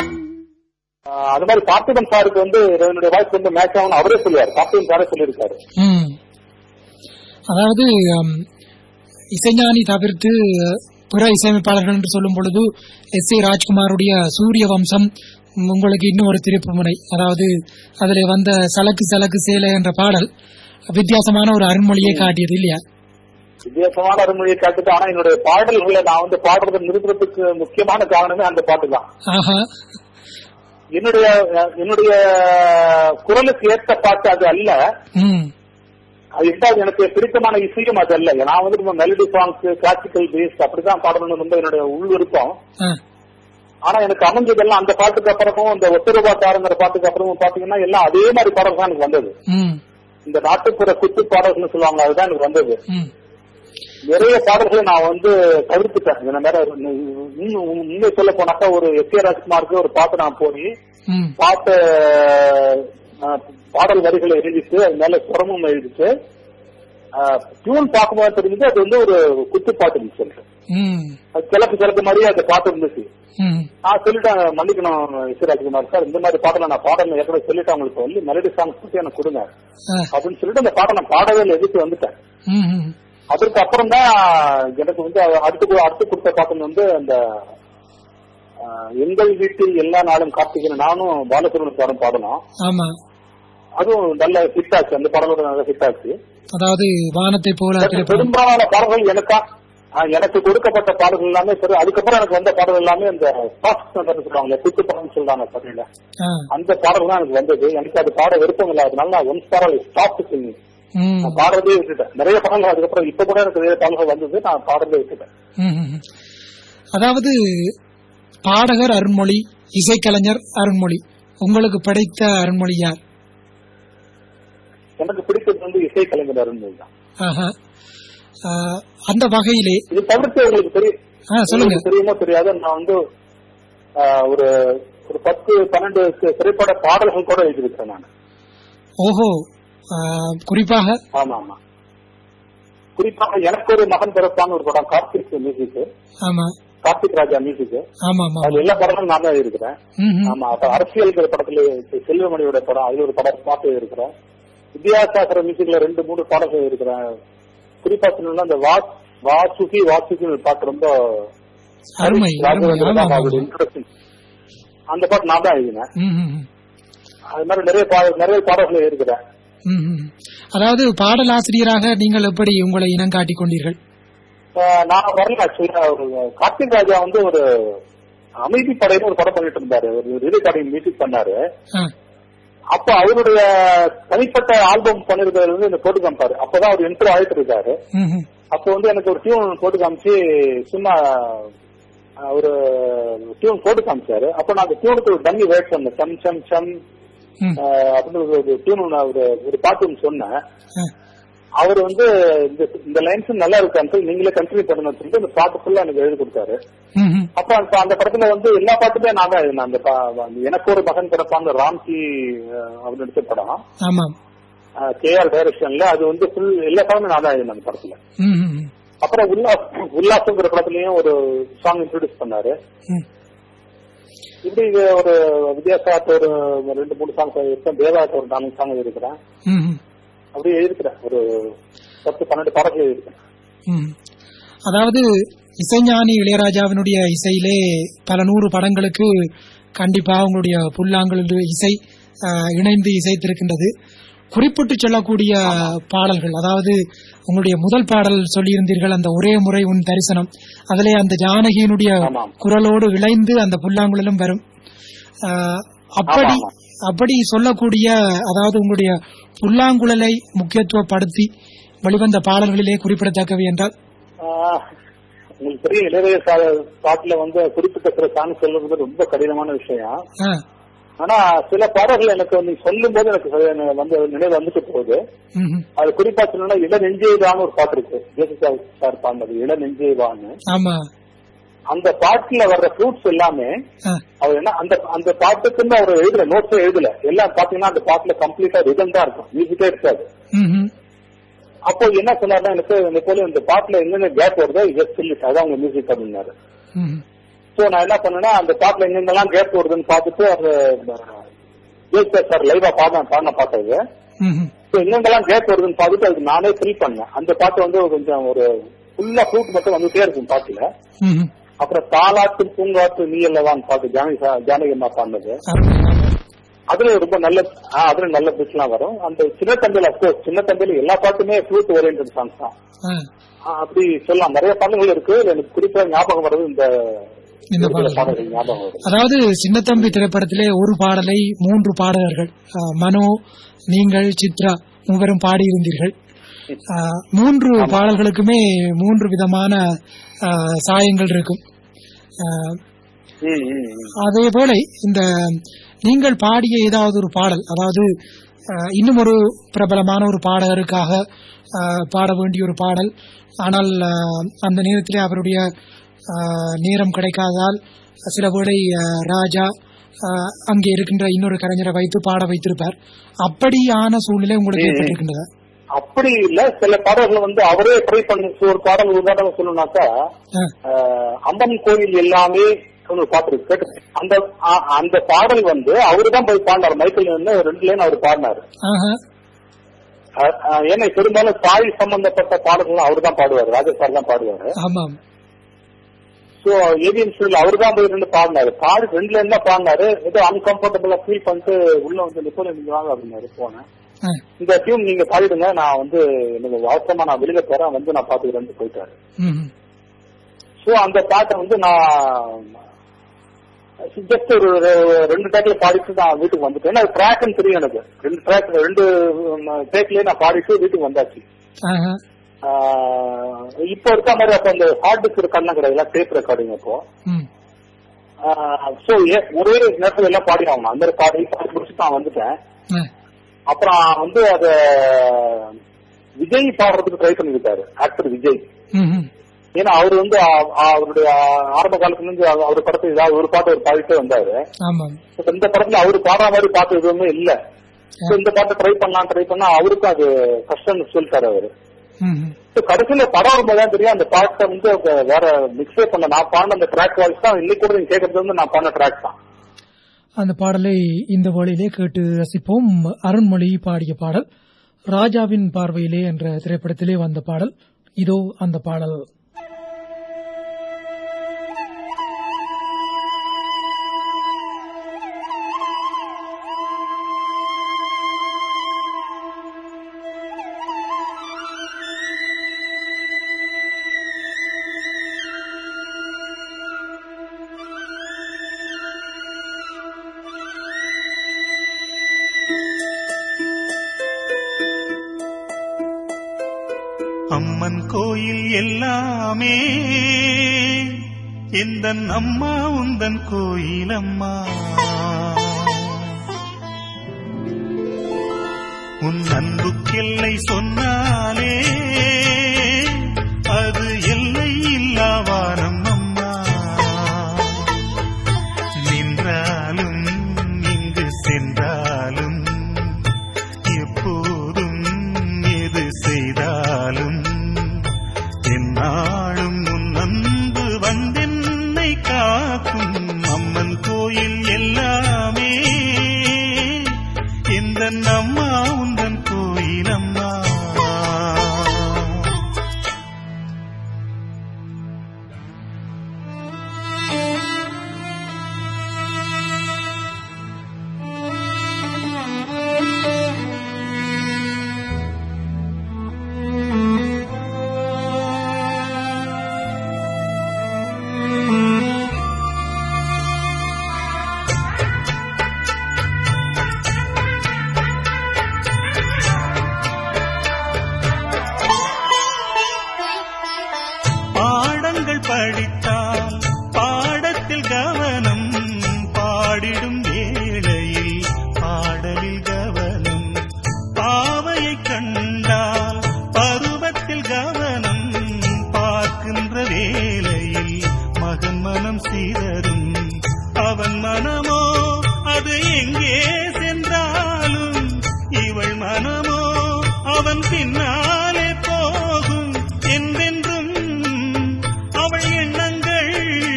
ஆஹ் அது மாதிரி பார்த்திபன் சாருக்கு வந்து என்னுடைய வாய்ஸ் வந்து மேட்ச் ஆகணும் அவரே சொல்லுவார் பார்த்திபன் சாரே சொல்லியிருக்காரு ம். அதாவது ம், இசைஞானி தவிர்த்து பிற இசையமைப்பாளர்கள் என்று சொல்லும் பொழுது எஸ் ஏ ராஜ்குமாருடைய சூரிய வம்சம் ம், உங்களுக்கு இன்னும் ஒரு திருப்புமுனை அதாவது அதில் வந்த சலக்கு சலக்கு சேலை என்ற பாடல் வித்தியாசமான ஒரு அருண்மொழியை காட்டியது இல்லையா வித்தியாசமான அருமொழியை கேட்டுட்டு ஆனா என்னுடைய பாடல்களை நான் வந்து பாடுறதை நிறுத்துறதுக்கு முக்கியமான காரணமே அந்த பாட்டு தான் ஆஹா என்னுடைய என்னுடைய குரலுக்கு ஏற்ற பாட்டு அது அல்ல ம் அது இருந்தால் எனக்கு பிடித்தமான இசையும் அது அல்ல நான் வந்து மெலடி சாங்ஸ் கிளாசிக்கல் பேஸ் அப்படிதான் பாடணும்னு ரொம்ப என்னுடைய உள் விருப்பம் ஆ ஆனா எனக்கு அமைஞ்சதெல்லாம் அந்த பாட்டுக்கு அப்புறமும் இந்த ஒத்துரூபாத்தாருங்கிற பாட்டுக்கு அப்புறமும் பாத்தீங்கன்னா எல்லாம் அதே மாதிரி பாடல் தான் எனக்கு வந்தது ம் இந்த நாட்டுப்புற குத்து பாடல்கள்னு சொல்லுவாங்க அதுதான் எனக்கு வந்தது ம் நிறைய பாடல்களை நான் வந்து தவிர்த்துட்டேன் இந்த நேரம் இன்னும் உண்மை சொல்ல போனாக்கா ஒரு எஸ் ஏ ராஜ்குமாருக்கு ஒரு பாட்டு நான் போய் ம் பாட்டு அஹ், பாடல் வரிகளை எழுதிட்டு அது மேல சுரமும் எழுதிட்டு டியூன் பார்க்கும்போது தெரிஞ்சது அது வந்து ஒரு குத்து பாட்டு சொல்றேன் ம் அது கிழக்கு கிழக்கு மாதிரியே அந்த பாட்டு இருந்துச்சு ம் நான் சொல்லிட்டேன் மன்னிக்கணும் எஸ் ஏ ராஜ்குமார் சார் இந்த மாதிரி பாடல நான் பாடல ஏற்கனவே சொல்லிட்டேன் உங்களுக்கு வந்து மெலடி சாங்ஸ் பத்தி எனக்கு கொடுங்க ஆ அப்படின்னு சொல்லிட்டு அந்த பாட்டை நான் பாடவே இல்லை எதிர்த்து வந்துட்டேன் ம் ம் அதற்கு அப்புறம் தான் எனக்கு வந்து அடுத்து அடுத்து கொடுத்த பாட்டு வந்து அந்த ஆஹ், எங்கள் வீட்டில் எல்லா நாளும் கார்த்திகை நானும் பாலசுப்ரமணியம் சாரும் பாடணும் ஆமா அதுவும் நல்ல ஹிட் ஆச்சு அந்த பாடலோட நல்ல ஹிட் ஆச்சு அதாவது வானத்தை போல திரைப்படம் பெரும்பாலான பாடல்கள் எனக்கா ஆஹ், எனக்கு கொடுக்கப்பட்ட பாடல்கள் எல்லாமே சரி அதுக்கப்புறம் எனக்கு வந்த பாடல் எல்லாமே அந்த சாஃப்ட் சொல்லுவாங்க குத்து பாடல்னு சொல்றாங்க தமிழ்ல ஆ அந்த பாடல் தான் எனக்கு வந்தது எனக்கு அது பாட விருப்பம் இல்லை அதனால நான் ஒன் பாடல் ஸ்டாப் சிங்கிங் ம் நான் பாடுறதே விட்டுட்டேன் நிறைய பாடல்கள் அதுக்கப்புறம் இப்ப கூட எனக்கு நிறைய பாடல்கள் வந்தது நான் பாடுறதே விட்டுட்டேன் ம், ம், ம். அதாவது பாடகர் அருண்மொழி இசைக்கலைஞர் அருண்மொழி உங்களுக்கு படைத்த அருண்மொழி யார் எனக்கு பிடித்தது வந்து இசை கலைஞர் அருண்மொழி தான் ஆஹா. ஆ, அந்த வகையிலே இது தவிர்த்து உங்களுக்கு தெரியும் ஆ, சொல்லுங்க உங்களுக்கு தெரியுமோ தெரியாது நான் வந்து ஆஹ், ஒரு ஒரு பத்து பன்னெண்டு தி- திரைப்பட பாடல்கள் கூட எழுதியிருக்கிறேன் நான் ஓஹோ ஆ, குறிப்பாக ஆமா ஆமா குறிப்பாக எனக்கு ஒரு மகன் பிறப்பான்னு ஒரு படம் கார்த்திக் மியூசிக் ஆமா கார்த்திக் ராஜா மியூசிக் ஆமா ஆமா அதுல எல்லா படமும் நான் தான் எழுதியிருக்கிறேன் ம், ம். ஆமா அப்ப அரசியல்ங்கிற படத்துல செல்வமணியோட படம் அதுல ஒரு படம் பாட்டு இருக்கிறேன் வித்யாசாகர மியூசிக்ல ரெண்டு மூணு பாடல்கள் இருக்கிறேன் குறிப்பா சொல்லணும்னா அந்த வா வாசுகி வாசுகி பாட்டு ரொம்ப அருமை அருமை ஆமா ஆமா, ஆமா. இன்ட்ரெஸ்டிங் அந்த பாட்டு நான் தான் எழுதினேன் ம், ம், ம். அது மாதிரி நிறைய பாடல் நிறைய பாடல்கள் இருக்கிறேன் ம், ம். அதாவது பாடலாசிரியராக நீங்கள் எப்படி உங்களை இனம் காட்டிக் கொண்டீர்கள் நான் வரல ஆக்சுவலா ஒரு கார்த்திக் ராஜா வந்து ஒரு அமைதி படைன்னு ஒரு படம் பண்ணிட்டு இருந்தாரு ஒரு ரிலீஸ் கார்டிங் மீட்டிங் பண்ணாரு ஆ, அப்ப அவருடைய தனிப்பட்ட ஆல்பம் பண்ணிருக்கிறது வந்து எனக்கு போட்டு காமிப்பாரு அப்பதான் அவர் இன்ட்ரோ ஆயிட்டு இருக்காரு ம், ம். அப்ப வந்து எனக்கு ஒரு டியூன் போட்டு காமிச்சு சும்மா அஹ், ஒரு டியூன் போட்டு காமிச்சாரு அப்ப நான் அந்த டியூனுக்கு ஒரு டம்மி வேட் பண்ணேன் சம் சம் சம் ம். அஹ், அப்படின்னு ஒரு- ஒரு டியூன் நான் ஒரு ஒரு பாட்டு ஒண்ணு சொன்னேன் ஆ, அவர் வந்து இந்த இந்த லைன்ஸ் நல்லா இருக்கு uncle. நீங்களே கண்டினியூ பண்ணுங்க சொல்லிட்டு இந்த பாட்டு ஃபுல்லா எனக்கு எழுதி கொடுத்தாரு ம், ம். அப்ப அந்த- அந்த படத்துல வந்து எல்லா பாட்டுமே நான் தான் எழுதினேன் அந்த பா- அந்த எனக்கு ஒரு மகன் பிறப்பாங்க ராம்கி அஹ், அவர் நடிச்ச படம் ஆமாம் கேஆர் டைரக்ஷன்ல அது வந்து ஃபுல் எல்லா பாட்டுமே நான் தான் எழுதினேன் அந்த படத்துல ம், ம், ம். அப்புறம் உல்லாஸ் உல்லாசங்கிற படத்துலயும் ஒரு சாங் இன்ட்ரோடியூஸ் பண்ணாரு ம். இப்படி இது ஒரு வித்யாசாத் ஒரு ரெண்டு மூணு சாங் இருக்கேன் தேவாத் ஒரு நாலு சாங் இருக்கிறேன் ம், ம். அப்படியே எழுதிக்கிறேன் ஒரு பத்து பன்னெண்டு பாடல்கள் எழுதிருக்கேன் ம். அதாவது இசைஞானி இளையராஜாவினுடைய இசையிலே பல நூறு படங்களுக்கு கண்டிப்பாக உங்களுடைய புல்லாங்குழல் இசை ஆஹ், இணைந்து இசைத்திருக்கின்றது குறிப்பிட்டு சொல்லக்கூடிய பாடல்கள் அதாவது உங்களுடைய முதல் பாடல் சொல்லியிருந்தீர்கள் அந்த ஒரே முறை உன் தரிசனம் அதிலே அந்த ஜானகியினுடைய ஆமாம். குரலோடு இணைந்து அந்த புல்லாங்குழலும் வரும் ஆஹ், அப்படி ஆமாம். அப்படி சொல்லக்கூடிய அதாவது உங்களுடைய புல்லாங்குழலை முக்கியத்துவப்படுத்தி வெளிவந்த பாடல்களிலே குறிப்பிடத்தக்கவை என்றால் ஆஹ், உங்களுக்கு பெரிய இளையராஜா சா- பாட்டுல வந்து குறிப்பிட்ட சில சாங் சொல்றது ரொம்ப கடினமான விஷயம் ஆ, ஆனா சில பாடல்கள் எனக்கு வந்து சொல்லும் போது எனக்கு சரி- எனக்கு வந்து நினைவு வந்துட்டு போகுது ம், ம். அது குறிப்பா சொல்லணும்னா இள நெஞ்சேவான்னு ஒரு பாட்டு இருக்கு ஜெயசுதா சார் பாடினது இள நெஞ்சேவான்னு ஆமா அந்த பாட்டுல வர்ற ஃப்ரூட்ஸ் எல்லாமே ஆ, அவர் என்ன அந்த அந்த பாட்டுக்குன்னு அவர் எழுதல நோட்ஸே எழுதல எல்லாம் பாத்தீங்கன்னா அந்த பாட்டுல கம்ப்ளீட்டா ரிதம் தான் இருக்கும் மியூசிக்கே இருக்காது ம், ம். அப்போ என்ன சொன்னாருன்னா எனக்கு இந்த போல இந்த பாட்டுல என்னென்ன கேப் வருதோ ஜஸ்ட் சொல்லி அதான் உங்க மியூசிக் அப்படின்னாரு ம், சோ நான் என்ன பண்ணேன்னா அந்த பாட்டுல எங்கெங்கெல்லாம் கேப் வருதுன்னு பார்த்துட்டு அது ஜெயசுதா சார் லைவா பாட பாடின பார்த்தது ம், ம். ஸோ எங்கெங்கெல்லாம் கேப் வருதுன்னு பார்த்துட்டு அதுக்கு நானே ஃபில் பண்ணேன் அந்த பாட்டு வந்து கொஞ்சம் ஒரு ஃபுல்லா ஃப்ரூட் மட்டும் வந்துட்டே இருக்கும் பாட்டுல ம், ம். அப்புறம் தாலாட்டு பூங்காற்று நீ அல்லவான்னு பாட்டு ஜானகி சா- ஜானகி அம்மா பாடினது அதுல ரொம்ப நல்ல ஆ, அதுல நல்ல பிட்ஸ்லாம் வரும் அந்த சின்ன தம்பியில அப்கோர்ஸ் சின்ன தம்பியில எல்லா பாட்டுமே ஃப்ளூட் ஓரியன்ட் சாங்ஸ் தான் ஆ, ஆ, அப்படி சொல்லலாம் நிறைய பாடல்கள் இருக்கு இதுல எனக்கு குறிப்பா ஞாபகம் வர்றது இந்த இந்த ஒரு சில பாடல்கள். பாடல்கள் ஞாபகம் வருது அதாவது சின்னத்தம்பி திரைப்படத்திலே ஒரு பாடலை மூன்று பாடகர்கள் ஆ, மனோ நீங்கள் சித்ரா மூவரும் பாடியிருந்தீர்கள் ஆ, மூன்று பாடல்களுக்குமே மூன்று விதமான ஆ, சாயங்கள் இருக்கும் ஆ, ம், ம், ம். அதே போல இந்த நீங்கள் பாடிய ஏதாவது ஒரு பாடல் அதாவது அஹ், இன்னும் ஒரு பிரபலமான ஒரு பாடகருக்காக அஹ், பாட வேண்டிய ஒரு பாடல் ஆனால் அஹ், அந்த நேரத்திலே அவருடைய அஹ், நேரம் கிடைக்காததால் சில வேளை அஹ், ராஜா அஹ், அங்கே இருக்கின்ற இன்னொரு கலைஞரை வைத்து பாட வைத்திருப்பார் அப்படியான சூழ்நிலை உங்களுக்கு ஏற்பட்டிருக்கின்றதா அப்படி இல்ல சில பாடல்கள் வந்து அவரே ட்ரை பண்ணி ஒரு பாடல் உதாரணம் சொல்லணும்னாக்கா அஹ், ஆஹ், அம்மன் கோயில் எல்லாமே ஒரு பாட்டு இருக்கு கேட்டு அந்த ஆ- அந்த பாடல் வந்து அவரு தான் போய் பாடினார் மைக்கேல் வந்து ரெண்டு லைன் அவர் பாடினாரு ஆஹா, ஆஹ், ஆஹ், ஏன்னா பெரும்பாலும் தாய் சம்பந்தப்பட்ட பாடல்கள் அவர் தான் பாடுவார் ராஜா சார் தான் பாடுவாரு ஆமாம் சோ ஏவிஎம் ஸ்கூல்ல அவர் தான் போய் ரெண்டு பாடினாரு பாடி ரெண்டு லைன் தான் பாடினாரு ஏதோ அன்கம்ஃபர்டபுளா ஃபீல் பண்ணிட்டு உள்ள வந்து நிப்போல நீங்க வாங்க அப்படின்னாரு போனேன் அஹ், இந்த டியூன் நீங்க பாடிடுங்க நான் வந்து எனக்கு அவசரமா நான் வெளியில போறேன் வந்து நான் பாத்துக்கிறேன்னு போயிட்டாரு ம், ம். சோ அந்த பாட்டை வந்து நான் ஜஸ்ட் ஒரு ஒரு ரெண்டு டேக்ல பாடிட்டு நான் வீட்டுக்கு வந்துட்டேன் ஏன்னா ட்ராக்னு தெரியும் எனக்கு ரெண்டு ட்ராக் ரெண்டு டேக்லயே நான் பாடிட்டு வீட்டுக்கு வந்தாச்சு ஆஹா, ஆஹ் இப்போ இருக்க மாதிரி அப்ப அந்த ஹார்ட் டிஸ்க் ரெக்கார்ட்லாம் கிடையாது டேப் ரெக்கார்டிங் அப்போ ம், சோ ஒரே நேரத்துல எல்லாம் பாடி ஆகணும் அந்த பாடி பாடி முடிச்சுட்டு நான் வந்துட்டேன் அஹ், அப்புறம் வந்து அத விஜய் பாடுறதுக்கு ட்ரை பண்ணிருக்காரு ஆக்டர் விஜய் ம், ம். ஏன்னா அவர் வந்து அ- அவருடைய ஆரம்ப காலத்துல இருந்து அவ- அவர் படத்தை ஏதாவது ஒரு பாட்டு அவர் பாடிட்டே வந்தாரு ஆமாம் இப்ப இந்த படத்துல அவரு பாடுற மாதிரி பாட்டு எதுவுமே இல்ல So இந்த பாட்டை ட்ரை பண்ணலாம் ட்ரை பண்ணா அவருக்கும் அது கஷ்டம்னு சொல்லிட்டாரு அவரு ம், ம். So கடைசியில படம் வரும்போது தெரியும் அந்த பாட்டை வந்து அவங்க வேற மிக்ஸே பண்ண நான் பாடின அந்த ட்ராக் வாய்ஸ் தான் இன்னைக்கு கூட நீங்க கேட்கறது வந்து நான் பண்ண ட்ராக் தான் அந்த பாடலை இந்த வேளையிலே கேட்டு ரசிப்போம் அருண்மொழி பாடிய பாடல் ராஜாவின் பார்வையிலே என்ற திரைப்படத்திலே வந்த பாடல் இதோ அந்த பாடல் அம்மன் கோயில் எல்லாமே எந்த அம்மா உந்தன் கோயில் அம்மா உன் அன்புக்கெல்லை சொன்னாலே அது எல்லை இல்லாவானம் அம்மா நின்றாலும் இங்கு சென்றாலும் எப்போதும் எது செய்தாலும் என்னாலும் உன் அன்பு வந்தென்னை காக்கும் அம்மன் கோயில் எல்லாமே இந்த அம்மா உந்தன் கோயில் அம்மா பாடங்கள் படித்தால் பாடத்தில் கவனம் பாடிடும் வேளையில் பாடலில் கவனம் பாவையை கண்டால் பருவத்தில் கவனம் பார்க்கின்ற வேளையில் மகன் மனம் சீரரும் அவன் மனமோ அது எங்கே சென்றாலும் இவள் மனமோ அவன் பின்னாலே போகும் என்றென்றும் அவள் எண்ணங்கள்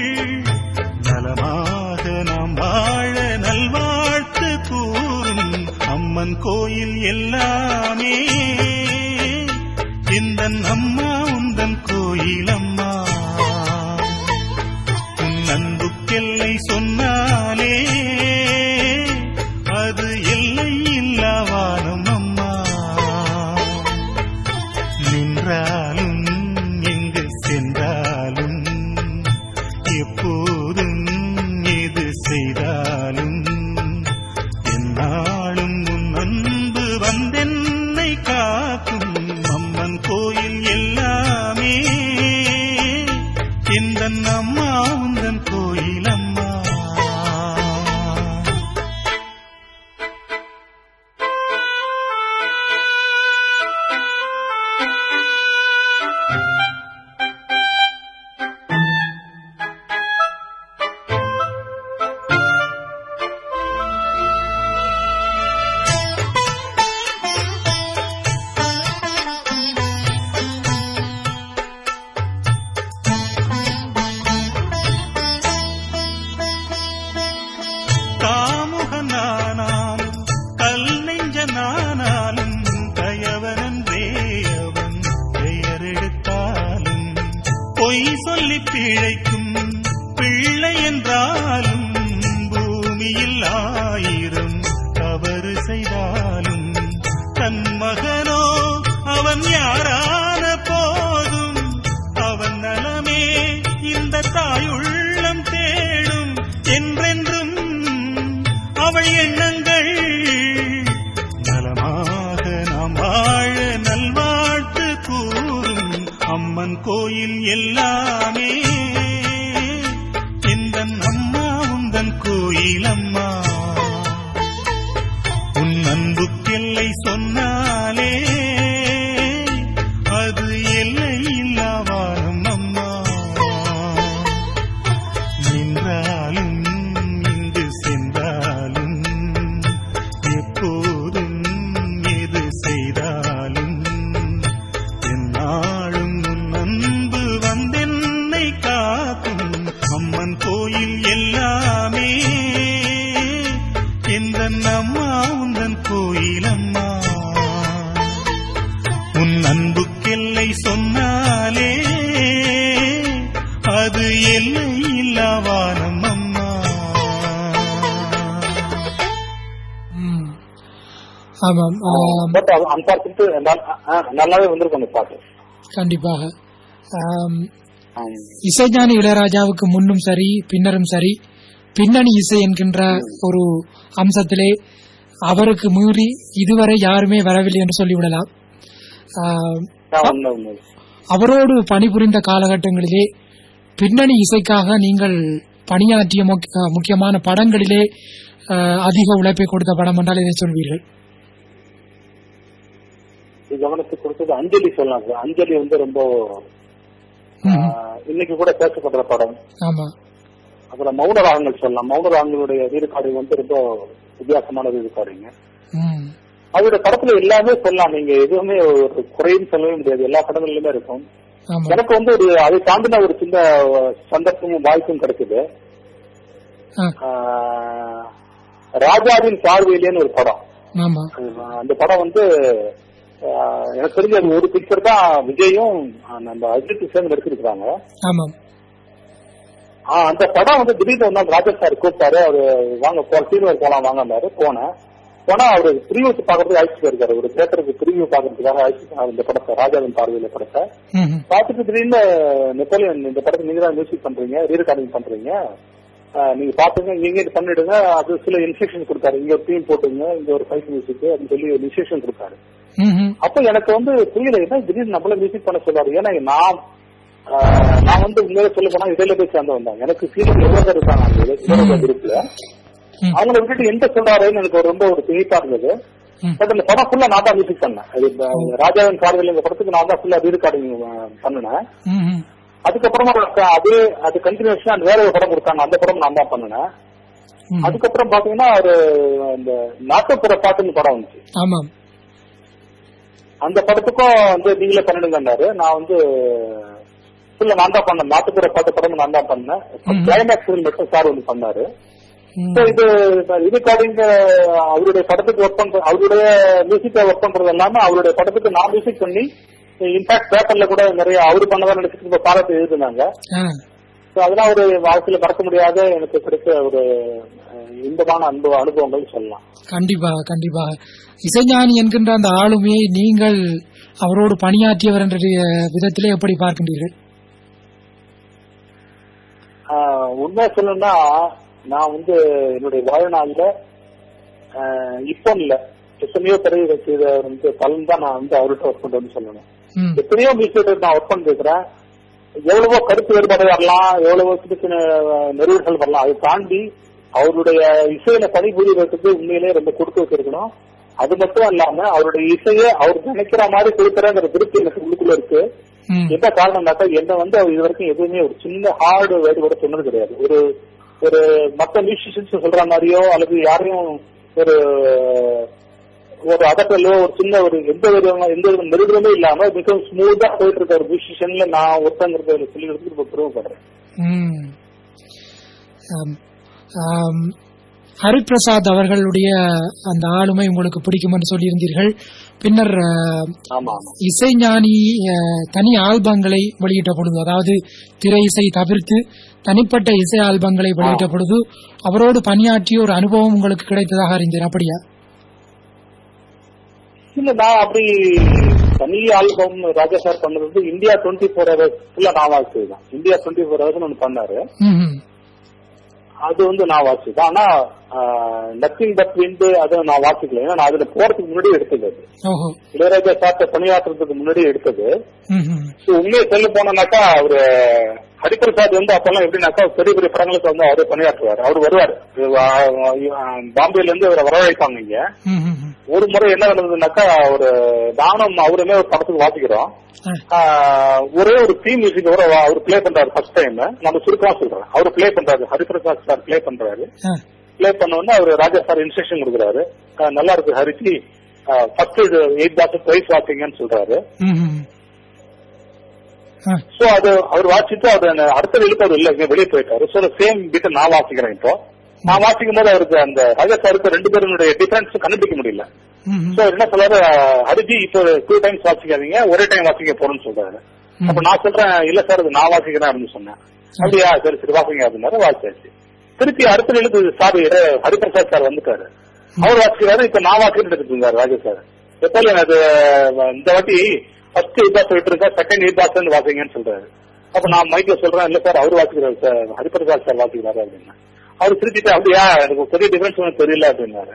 நலமாக நாம் வாழ நல்வாழ்த்து கூறும் அம்மன் கோயில் எல்லாமே இந்த அம்மா உந்தன் கோயில் அம்மா உன் அன்புக்கெல்லை சொன்னாலே அது எல்லை இல்லாவானம் அம்மா நின்றாலும் எங்கு சென்றாலும் எப்போதும் எது செய்தாலும் என்னாலும் உன் அன்பு வந்தென்னை காக்கும் அம்மன் கோயில் எல்லாமே இந்த அம்மா உந்தன் கோயில் அம்மா காமுகனானாலும் கல் நெஞ்ச நானாலும் கயவனன்றே அவன் பெயரெடுத்தாலும் பொய் சொல்லி பிழைக்கும் பிள்ளை என்றாலும் பூமியில் ஆயிரம் தவறு செய்தாலும் தன் மகனோ அவன் யாரான போதும் அவன் நலமே இந்த தாயுள்ளம் தேடும் என்றென்றும் அவள் எண்ணங்கள் நலமாக நாம் வாழ நல்வாழ்த்து கூறும் அம்மன் கோயில் எல்லாமே இந்த அம்மா உந்தன் கோயில் அம்மா உன் அன்புக்கெல்லை சொன்னாலே அது எல்லை இல்லாவானம் அம்மா நின்றாலும் இங்கு சென்றாலும் எப்போதும் எது செய்தாலும் என்னாலும் உன் அன்பு வந்தென்னை காக்கும் அம்மன் கோயில் எல்லாமே இந்த அம்மா உந்தன் கோயில் அம்மா உன் அன்புக்கெல்லை சொன்னாலே அது எல்லை இல்லாவானம் அம்மா ம். ஆமாம் ஆம், பட் அன்பார்ச்சுனேட் நல்லாவே வந்திருக்கும் அந்த பாட்டு கண்டிப்பாக ஆம், ஆம். இசைஞானி இளையராஜாவுக்கு முன்னும் சரி பின்னரும் சரி பின்னணி இசை என்கின்ற ஒரு அம்சத்திலே அவருக்கு மீறி இதுவரை யாருமே வரவில்லை என்று சொல்லிவிடலாம் ஆஹ், ஆ, உண்மை உண்மை அவரோடு பணிபுரிந்த காலகட்டங்களிலே பின்னணி இசைக்காக நீங்கள் பணியாற்றிய முக்கிய- முக்கியமான படங்களிலே ஆஹ், அதிக உழைப்பை கொடுத்த படம் என்றால் இதை சொல்வீர்கள் இது கவனத்துக்கு கொடுத்தது அஞ்சலி சொல்லலாம் சார் அஞ்சலி வந்து ரொம்ப ம், ஆஹ், இன்னைக்கு கூட பேசப்படுற படம் ஆமா அப்புறம் மௌன ராகங்கள் சொல்லலாம் மௌன ராகங்களுடைய ரீடுகார்டிங் வந்து ரொம்ப வித்தியாசமான ரீடுகார்டிங்க ம், அவருடைய படத்துல எல்லாமே சொல்லலாம் நீங்க எதுவுமே ஒரு குறைன்னு சொல்லவே முடியாது எல்லா படங்கள்லயுமே இருக்கும் ஆமா எனக்கு வந்து ஒரு அதை தாண்டின ஒரு சின்ன சந்தர்ப்பமும் வாய்ப்பும் கிடைக்குது ஆ, ஆஹ், ராஜாவின் பார்வையிலேன்னு ஒரு படம் ஆமா அது- அந்த படம் வந்து ஆஹ், எனக்கு தெரிஞ்ச அது ஒரு பிக்சர் தான் விஜயும் ஆஹ், நம்ம அஜித் சேர்ந்து நடிச்சிருக்காங்க ஆமாம் ஆஹ், அந்த படம் வந்து திடீர்னு ஒரு நாள் ராஜா சார் கூப்பிட்டாரு அவரு வாங்க போ சீனியர் போலாம் வாங்கினாரு போனேன் போனா அவரு பிரிவியூஸ் பாக்குறதுக்கு அழைச்சிட்டு போயிருக்காரு ஒரு தேட்டருக்கு பிரிவியூ பாக்குறதுக்காக அழைச்சிட்டு இந்த படத்தை ராஜாவின் பார்வையில படத்தை ம், ம். பார்த்துட்டு திடீர்னு நெப்போலியன் இந்த படத்துக்கு நீங்க தான் மியூசிக் பண்றீங்க ரீரெக்கார்டிங் பண்றீங்க ஆஹ் நீங்க பாத்துங்க இங்க இங்க பண்ணிடுங்க அது சில இன்ஸ்ட்ரக்ஷன் கொடுத்தாரு இங்க ஒரு டீம் போட்டுங்க இங்க ஒரு ஃபைட் மியூசிக் அப்படின்னு சொல்லி ஒரு இன்ஸ்ட்ரக்ஷன் கொடுத்தாரு ம், ம். அப்ப எனக்கு வந்து புரியல என்ன திடீர்னு நம்மள மியூசிக் பண்ண சொல்லாரு ஏன்னா நான் ஆஹ், நான் வந்து உண்மையில சொல்ல போனா இடையில போய் சேர்ந்து வந்தேன் எனக்கு சீனியர் எவ்வளவு பேர் இருக்காங்க அந்த இது- இதோட குரூப்ல ம். அவங்கள விட்டுட்டு எந்த சொல்றாருன்னு எனக்கு ரொம்ப ஒரு திணிப்பா இருந்தது ம். பட் அந்த படம் ஃபுல்லா நான் தான் மியூசிக் பண்ணேன் அது இந்த ராஜாவின் பார்வையில் இந்த படத்துக்கு நான் தான் ஃபுல்லா ரீரெக்கார்டிங் பண்ணினேன் ம், ம். அதுக்கப்புறமா எனக்கு அது அது கண்டினியூஷனா வேற ஒரு படம் கொடுத்தாங்க அந்த படம் நான் தான் பண்ணினேன் ம். அதுக்கப்புறம் பாத்தீங்கன்னா ஒரு இந்த நாட்டுப்புற பாட்டுன்னு படம் வந்துச்சு ஆமாம் அந்த படத்துக்கும் வந்து நீங்களே பண்ணிடுங்கன்னாரு நான் வந்து ஃபுல்லா நான் தான் பண்ணேன் நாட்டுப்புற பாட்டு படம் நான் தான் பண்ணேன் ம். கிளைமேக்ஸ் மட்டும் சார் வந்து பண்ணாரு ம். So இது ரீகார்டிங் அவருடைய படத்துக்கு ஒர்க் பண்ற அவருடைய மியூசிக்கை ஒர்க் பண்றது இல்லாம அவருடைய படத்துக்கு நான் மியூசிக் பண்ணி இன்ஃபேக்ட் பேப்பர்ல கூட நிறைய அவரு பண்ணதான் நினைச்சிட்டு இப்ப பாராட்டு எழுதுனாங்க ஆ, So அதெல்லாம் ஒரு வாழ்க்கையில மறக்க முடியாத எனக்கு கிடைச்ச ஒரு அஹ், இன்பமான அன்பு அனுபவங்கள் சொல்லலாம் கண்டிப்பா கண்டிப்பா இசைஞானி என்கின்ற அந்த ஆளுமையை நீங்கள் அவரோடு பணியாற்றியவர் என்ற விதத்திலே எப்படி பார்க்கின்றீர்கள் ஆஹ், உண்மையா சொல்லணும்னா நான் வந்து என்னுடைய வாழ்நாள்ல ஆஹ், இப்போ இல்ல எத்தனையோ பிறகு செய்த வந்து பலன் தான் நான் வந்து அவர்கிட்ட ஒர்க் பண்றேன்னு சொல்லணும் ம், எத்தனையோ மியூசியேட்டர் நான் ஒர்க் பண்ணிருக்கிறேன் எவ்வளவோ கருத்து வேறுபாடு வரலாம் எவ்வளவோ சின்ன சின்ன நெருவுகள் வரலாம் அதை தாண்டி அவருடைய இசையில பணிபுரியறதுக்கு உண்மையிலேயே ரொம்ப கொடுத்து வச்சிருக்கணும் அது மட்டும் இல்லாம அவருடைய இசையை அவர் நினைக்கிற மாதிரி கொடுக்குறங்கிற திருப்தி எனக்கு உள்ளுக்குள்ள இருக்கு ம், என்ன காரணம்னாக்கா என்ன வந்து அவர் இது வரைக்கும் எதுவுமே ஒரு சின்ன ஹார்டு வேர்டு கூட சொன்னது கிடையாது ஒரு ஒரு மத்த மியூசிஷியன்ஸ் சொல்ற மாதிரியோ அல்லது யாரையும் ஒரு ஒரு அதட்டலோ ஒரு சின்ன ஒரு எந்த விதமான எந்த வித நெருடலுமே இல்லாம மிகவும் ஸ்மூத்தா போயிட்டு இருக்க ஒரு மியூசிஷியன்ல நான் ஒருத்தங்கிறத சொல்லி எடுத்து இப்ப பெருமைப்படுறேன் ம். ஆம். ஆம். ஹரிபிரசாத் அவர்களுடைய அந்த ஆளுமை உங்களுக்கு பிடிக்கும் என்று சொல்லியிருந்தீர்கள் பின்னர் அஹ், ஆமா ஆமா இசைஞானி அஹ், தனி ஆல்பங்களை வெளியிட்ட பொழுது அதாவது திரை இசை தவிர்த்து தனிப்பட்ட இசை ஆல்பங்களை வெளியிட்ட பொழுது அவரோடு பணியாற்றிய ஒரு அனுபவம் உங்களுக்கு கிடைத்ததாக அறிந்தேன் அப்படியா இல்ல நான் அப்படி தனி ஆல்பம் ராஜா சார் பண்ணது வந்து இந்தியா டுவெண்ட்டி ஃபோர் ஹவர்ஸ் ஃபுல்லா நான் வாசிச்சதுதான் இந்தியா டுவெண்ட்டி ஃபோர் ஹவர்ஸ் ஒன்று பண்ணாரு ம், ம். அது வந்து நான் வாசிச்சது ஆனா நத்திங் பட் விண்டு அதை நான் வாசிக்கல ஏன்னா நான் அதுல போறதுக்கு முன்னாடி எடுத்தது அது ஓஹோ இளையராஜா சார்ட்ட பணியாற்றுறதுக்கு முன்னாடி எடுத்தது ம், ம். So, உண்மையை சொல்ல போனோம்னாக்கா அவரு ஹரிபிரசாத் வந்து அப்பெல்லாம் எப்படின்னாக்கா பெரிய பெரிய படங்களுக்கு வந்து அவரே பணியாற்றுவார் அவர் வருவார் பாம்பேல இருந்து அவரை வரவழைப்பாங்க இங்க ம், ம், ம். ஒரு முறை என்ன நடந்ததுனாக்கா ஒரு நானும் அவருமே ஒரு படத்துக்கு வாசிக்கிறோம் ஆ. ஆஹ் ஒரே ஒரு தீம் மியூசிக் கூட அவர் பிளே பண்றாரு ஃபர்ஸ்ட் டைம் நம்ம சுருக்கமா சொல்றேன் அவர் பிளே பண்றாரு ஹரிபிரசாத் சார் பிளே பண்றாரு ஆ. பிளே பண்ண உடனே அவர் ராஜா சார் இன்ஸ்ட்ரக்ஷன் கொடுக்குறாரு ஆஹ் நல்லா இருக்கு ஹரிச்சி ஃபர்ஸ்ட் எயிட் பாக்ஸ் பிரைஸ் வாசிங்கன்னு சொல்றாரு ம், ம். ஆ. சோ அது அவர் வாசிட்டு அவர் அந்த அடுத்த எழுத்து அவர் இல்ல இங்க வெளியே போயிட்டாரு சோ சேம் பீட்டை நான் வாசிக்கிறேன் இப்போ நான் வாசிக்கும் போது அவருக்கு அந்த ராஜா சாருக்கு ரெண்டு பேருடைய டிஃபரன்ஸ் கண்டுபிடிக்க முடியல ம், ம். சோ என்ன சொல்றாரு ஹரிஜி இப்போ டூ டைம்ஸ் வாசிக்காதீங்க ஒரே டைம் வாசிக்க போறேன்னு சொல்றாரு அப்ப நான் சொல்றேன் இல்ல சார் அது நான் வாசிக்கிறேன் அப்படின்னு சொன்னேன் அப்படியா சரி சரி வாசிங்க அப்படின்னாரு வாசிச்சாச்சு திருப்பி அடுத்த எழுத்து சார் ஹரிபிரசாத் சார் வந்துட்டாரு அவர் வாசிக்கிறாரு இப்ப நான் வாசிக்கிட்டு இருந்தாரு ராஜா சார் எப்போது அது அஹ், இந்த வாட்டி ஃபர்ஸ்ட் இபாஸ் விட்டு இருக்கா செகண்ட் இபாஸ் வாசிங்கன்னு சொல்றாரு அப்ப நான் மைக்ல சொல்றேன் இல்ல சார் அவர் வாசிக்கிறாரு சார் ஹரிபிரசாத் சார் வாசிக்கிறாரு அப்படின்னா அவர் திருச்சிட்டு அப்படியா எனக்கு பெரிய டிஃபரன்ஸ் ஒன்றும் தெரியல அப்படின்னாரு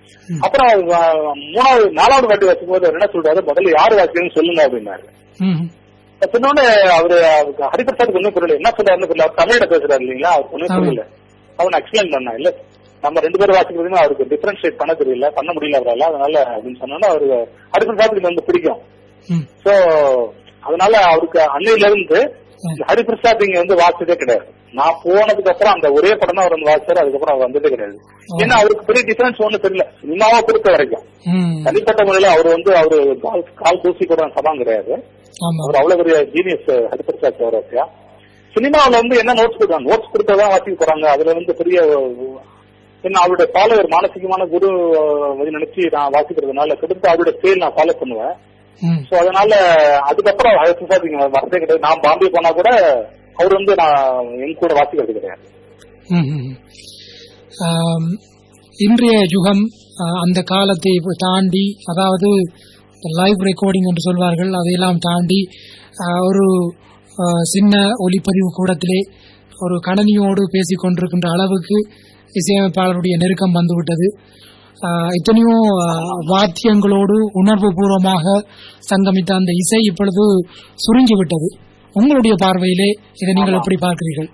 அப்புறம் அஹ், மூணாவது நாலாவது வாட்டி வாசிக்கும் போது அவர் என்ன சொல்றாரு முதல்ல யாரு வாசிக்கணும்னு சொல்லுங்க அப்படின்னாரு ம் சொன்னோடனே அவரு அவருக்கு ஹரிபிரசாத் ஒண்ணும் புரியல என்ன சொல்றாருன்னு புரியல அவர் தமிழ்ல பேசுறாரு இல்லைங்களா அவருக்கு ஒண்ணும் ஆமா. புரியல அவன் எக்ஸ்பிளைன் பண்ணா இல்ல நம்ம ரெண்டு பேரும் வாசிக்கிறதுன்னு அவருக்கு டிஃபரன்ஷியேட் பண்ண தெரியல பண்ண முடியல அவரால அதனால அப்படின்னு சொன்னோன்னா அவரு ஹரிபிரசாத்துக்கு இது வந்து பிடிக்கும் ம் சோ அதனால அவருக்கு அன்னையில இருந்து இந்த ஹரிபிரசாத் இங்க வந்து வாசிச்சதே கிடையாது நான் போனதுக்கு அப்புறம் அந்த ஒரே படம் தான் அவர் வந்து வாசிச்சாரு அதுக்கப்புறம் அவர் வந்ததே கிடையாது ஏன்னா அவருக்கு பெரிய டிஃபரன்ஸ் ஒண்ணு தெரியல சினிமாவா பொறுத்த வரைக்கும் ம் தனிப்பட்ட முறையில அவர் வந்து அவரு கால் கால் தூசி கூட சபம் கிடையாது ஆமா அவர் அவ்வளவு பெரிய ஜீனியஸ் ஹரிபிரசாத் சௌரஸ்யா சினிமாவுல வந்து என்ன நோட்ஸ் கொடுத்தாங்க நோட்ஸ் கொடுத்ததான் வாசிக்க போறாங்க அதுல வந்து பெரிய என்ன அவருடைய ஃபாலோவர் மானசீகமான குரு அஹ், வந்து நினைச்சு நான் வாசிக்கிறதுனால கிட்டத்தட்ட அவருடைய ஸ்டைல் நான் ஃபாலோ பண்ணுவேன் ம் சோ அதனால அதுக்கப்புறம் ஹரிபிரசாத் இங்க வரதே கிடையாது நான் பாம்பே போனா கூட அவர் வந்து நான் என் கூட வாசிக்கிறது கிடையாது ம், ம். ஆம், இன்றைய யுகம் ஆ, அந்த காலத்தை தாண்டி அதாவது லைவ் ரெக்கார்டிங் என்று சொல்வார்கள் அதையெல்லாம் தாண்டி ஆ, ஒரு ஆ, சின்ன ஒலிப்பதிவு கூடத்திலே ஒரு கணனியோடு பேசிக் கொண்டிருக்கின்ற அளவுக்கு இசையமைப்பாளருடைய நெருக்கம் வந்துவிட்டது ஆ, எத்தனையோ ஆ, வாத்தியங்களோடு உணர்வு பூர்வமாக சங்கமித்த அந்த இசை இப்பொழுது சுருங்கி விட்டது உங்களுடைய பார்வையிலே இதை நீங்கள் ஆமா. எப்படி பார்க்கிறீர்கள்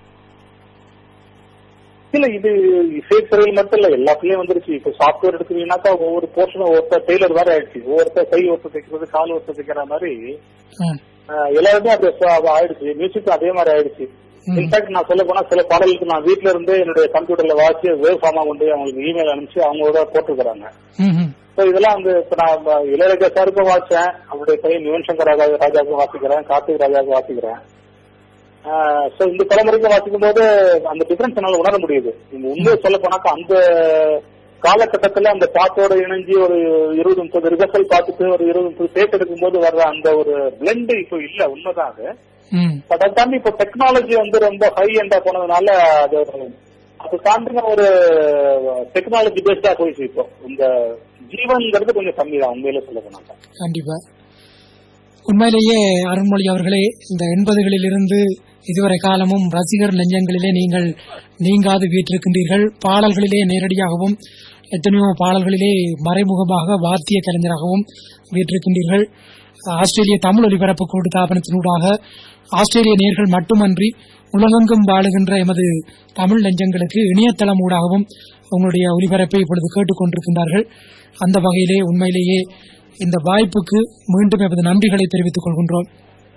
இல்ல இது இசைத்துறையில் மட்டும் இல்ல எல்லாத்துலயும் வந்துருச்சு இப்ப சாப்ட்வேர் எடுத்துக்கீங்கன்னாக்கா ஒவ்வொரு போர்ஷனும் ஒருத்தர் டெய்லர் வேற ஆயிடுச்சு ஒவ்வொருத்தர் கை ஒருத்தர் தைக்கிறது கால் ஒருத்தர் தைக்கிற மாதிரி ஆ. ஆஹ் எல்லாருமே அது ச- அது ஆயிடுச்சு மியூசிக்கும் அதே மாதிரி ஆயிடுச்சு ம். இன்ஃபேக்ட் நான் சொல்ல போனா சில பாடலுக்கு நான் வீட்ல இருந்தே என்னுடைய கம்ப்யூட்டர்ல வாசி வேவ் ஃபார்மா கொண்டு அவங்களுக்கு இமெயில் அனுப்பிச்சு அவங்களோட போட்டுருக்காங்க ம், ம். சோ இதெல்லாம் வந்து இப்ப நான் ப- இளையராஜா சாருக்கும் வாசிச்சேன் அவருடைய பையன் யுவன் சங்கர் ராஜா ராஜாவுக்கும் வாசிக்கிறேன் கார்த்திக் ராஜாவுக்கும் வாசிக்கிறேன் சோ இந்த தலைமுறைக்கும் வாசிக்கும் போது அந்த டிஃபரன்ஸ் என்னால உணர முடியுது நீங்க உண்மையை சொல்ல போனாக்கா அந்த காலகட்டத்துல அந்த பாட்டோட இணைஞ்சு ஒரு இருபது முப்பது ரிஹர்சல் பார்த்துட்டு ஒரு இருபது முப்பது டேக் எடுக்கும் போது வர்ற அந்த ஒரு பிளெண்ட் இப்போ இல்ல உண்மைதான் அது ம். பட் அதை தாண்டி இப்போ டெக்னாலஜி வந்து ரொம்ப ஹை எண்டா போனதுனால அது அது தாண்டின ஒரு டெக்னாலஜி பேஸ்டா போயிடுச்சு இப்போ இந்த ஜீவன்ங்கிறது கொஞ்சம் கம்மி தான் உண்மையில சொல்ல போனாக்கா கண்டிப்பா உண்மையிலேயே அருண்மொழி அவர்களே இந்த எண்பதுகளிலிருந்து இதுவரை காலமும் ரசிகர் நெஞ்சங்களிலே நீங்கள் நீங்காது வீற்றிருக்கின்றீர்கள் பாடல்களிலே நேரடியாகவும் எத்தனையோ பாடல்களிலே மறைமுகமாக வாத்திய கலைஞராகவும் வீற்றிருக்கின்றீர்கள் ஆஸ்திரேலிய தமிழ் ஒலிபரப்பு கூட்டு தாபனத்தினூடாக ஆஸ்திரேலிய நேர்கள் மட்டுமன்றி உலகெங்கும் வாழுகின்ற எமது தமிழ் நெஞ்சங்களுக்கு இணையதளம் ஊடாகவும் உங்களுடைய ஒலிபரப்பை இப்பொழுது கேட்டுக்கொண்டிருக்கின்றார்கள் அந்த வகையிலே உண்மையிலேயே இந்த வாய்ப்புக்கு மீண்டும் எமது நன்றிகளை தெரிவித்துக் கொள்கின்றோம்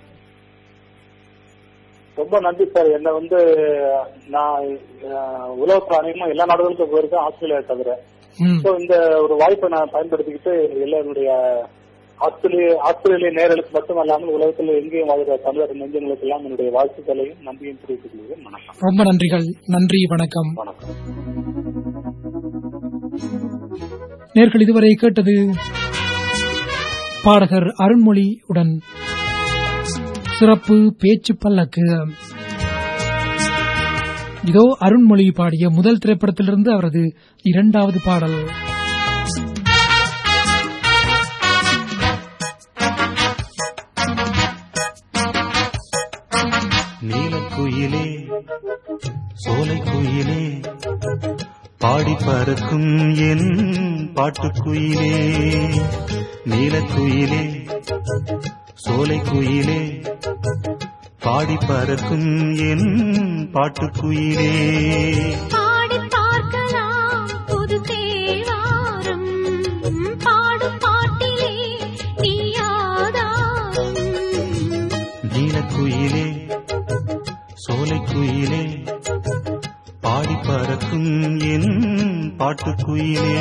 ரொம்ப நன்றி சார் என்ன வந்து நான் அஹ், உலகத்துல அநேகமா எல்லா நாடுகளுக்கும் போயிருக்கேன் ஆஸ்திரேலியா தவிர ம், ஸோ இந்த ஒரு வாய்ப்பை நான் பயன்படுத்திக்கிட்டு எல்லாருடைய ஆஸ்திரேலிய ஆஸ்திரேலிய நேர்களுக்கு மட்டுமல்லாமல் உலகத்தில் எங்கேயும் வாழ்கிற தமிழர் நெஞ்சங்களுக்கு எல்லாம் என்னுடைய வாழ்த்துக்களையும் நன்றியும் தெரிவித்துக் கொள்கிறேன் வணக்கம் ரொம்ப நன்றிகள் நன்றி வணக்கம் வணக்கம் நேர்கள் இதுவரை கேட்டது பாடகர் அருண்மொழி உடன் சிறப்பு பேச்சு பல்லக்கு இதோ அருண்மொழி பாடிய முதல் திரைப்படத்திலிருந்து அவரது இரண்டாவது பாடல் நீலக்குயிலே சோலைக்குயிலே பாடி பறக்கும் என் பாட்டுக்குயிலே நீலக்குயிலே சோலைக்குயிலே பாடி பறக்கும் என் பாட்டுக்குயிலே பாடி பார்க்கலாம் புது தேவாரம் பாடும் பாட்டிலே நீ ஆதாரம் நீலக்குயிலே சோலைக்குயிலே பாடி பறக்கும் என் பாட்டுக்குயிலே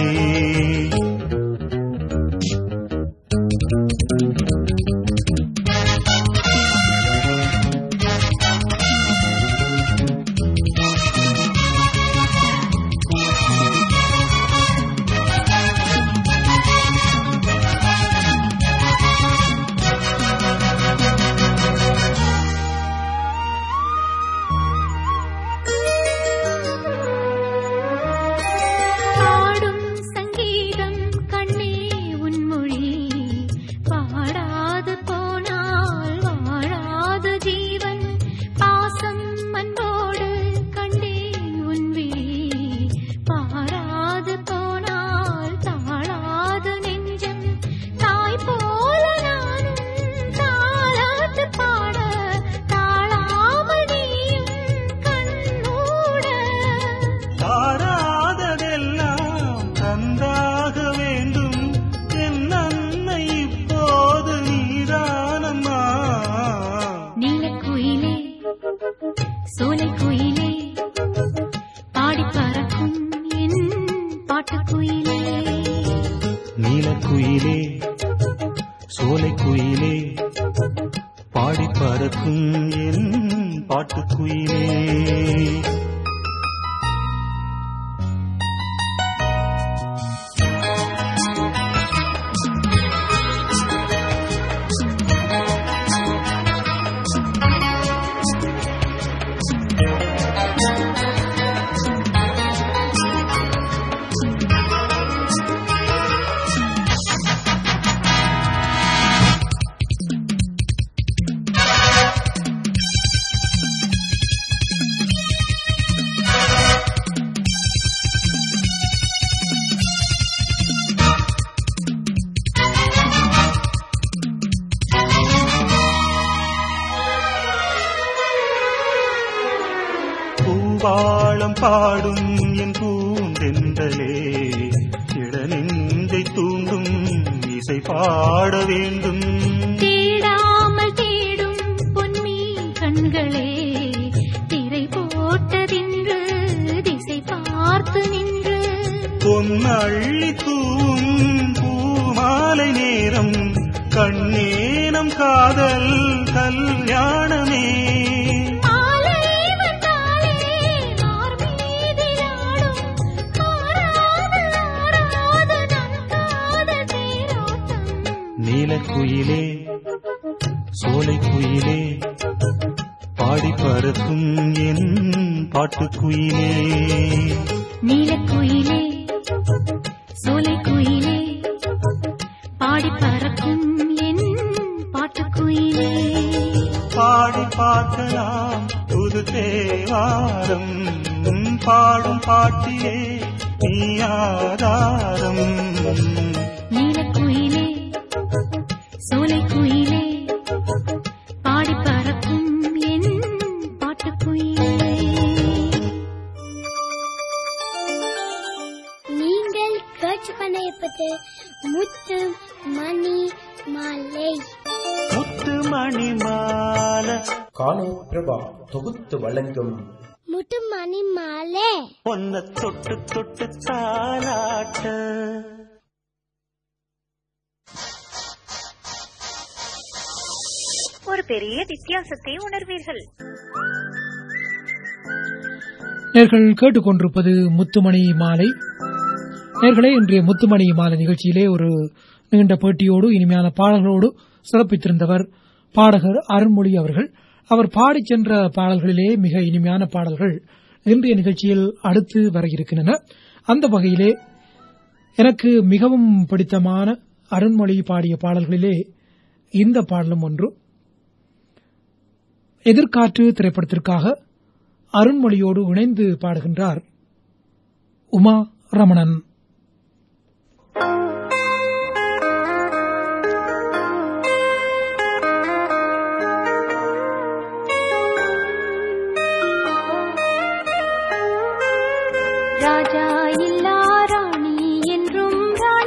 பாடும் சங்கீதம் கண்ணே உன்மொழி பாடாத சோலை குயிலே பாடி பறக்கும் என் பாட்டுக்குயிலே பூவாளம் பாடும் என் பூந்தெந்தலே இளநெஞ்சை தூண்டும் இசை பாட வேண்டும் தேடாமல் தேடும் பொன்மீ கண்களே திரை போட்டதின்று திசை பார்த்து நின்று பொன்னள்ளி தூவும் பூமாலை நேரம் கண்ணேனம் காதல் கல்யாணமே மாலை வந்தாலே மார் மீதிலாடும் ஆராத ஆராத நம் காதல் தேரோட்டம் நீலக்குயிலே சோலை குயிலே பாடி பறக்கும் என் பாட்டுக்குயிலே நீலக்குயிலே சோலைக்குயிலே பாடி பறக்கும் என் பாட்டுக்குயிலே பாடி பார்க்கலாம் புது தேவாரம் பாடும் பாட்டிலே நீ ஆதாரம் நீலக்குயிலே சோலைக்குயிலே பாடி பறக்கும் என் பாட்டுக்குயிலே நீங்கள் கேட்டுக்கொண்ட இருப்பது முத்து மணி மாலை முத்து மணி மாலை காலை பிரபா தொகுத்து வழங்கும் முத்து மணி மாலை பொன்ன தொட்டு தொட்டு தாலாட்ட ஒரு பெரிய வித்தியாசத்தை உணர்வீர்கள் நேர்கள் கேட்டுக்கொண்டிருப்பது முத்துமணி மாலை நேர்களே இன்றைய முத்துமணி மாலை நிகழ்ச்சியிலே ஒரு நீண்ட பேட்டியோடு இனிமையான பாடல்களோடு சிறப்பித்திருந்தவர் பாடகர் அருண்மொழி அவர்கள் அவர் பாடிச் சென்ற பாடல்களிலே மிக இனிமையான பாடல்கள் இன்றைய நிகழ்ச்சியில் அடுத்து வர இருக்கின்றன அந்த வகையிலே எனக்கு மிகவும் பிடித்தமான அருண்மொழி பாடிய பாடல்களிலே இந்த பாடலும் ஒன்று எதிர்காற்று திரைப்படத்திற்காக அருண்மொழியோடு இணைந்து பாடுகின்றார் உமா ரமணன் ராஜா இல்லா ராணி என்றும்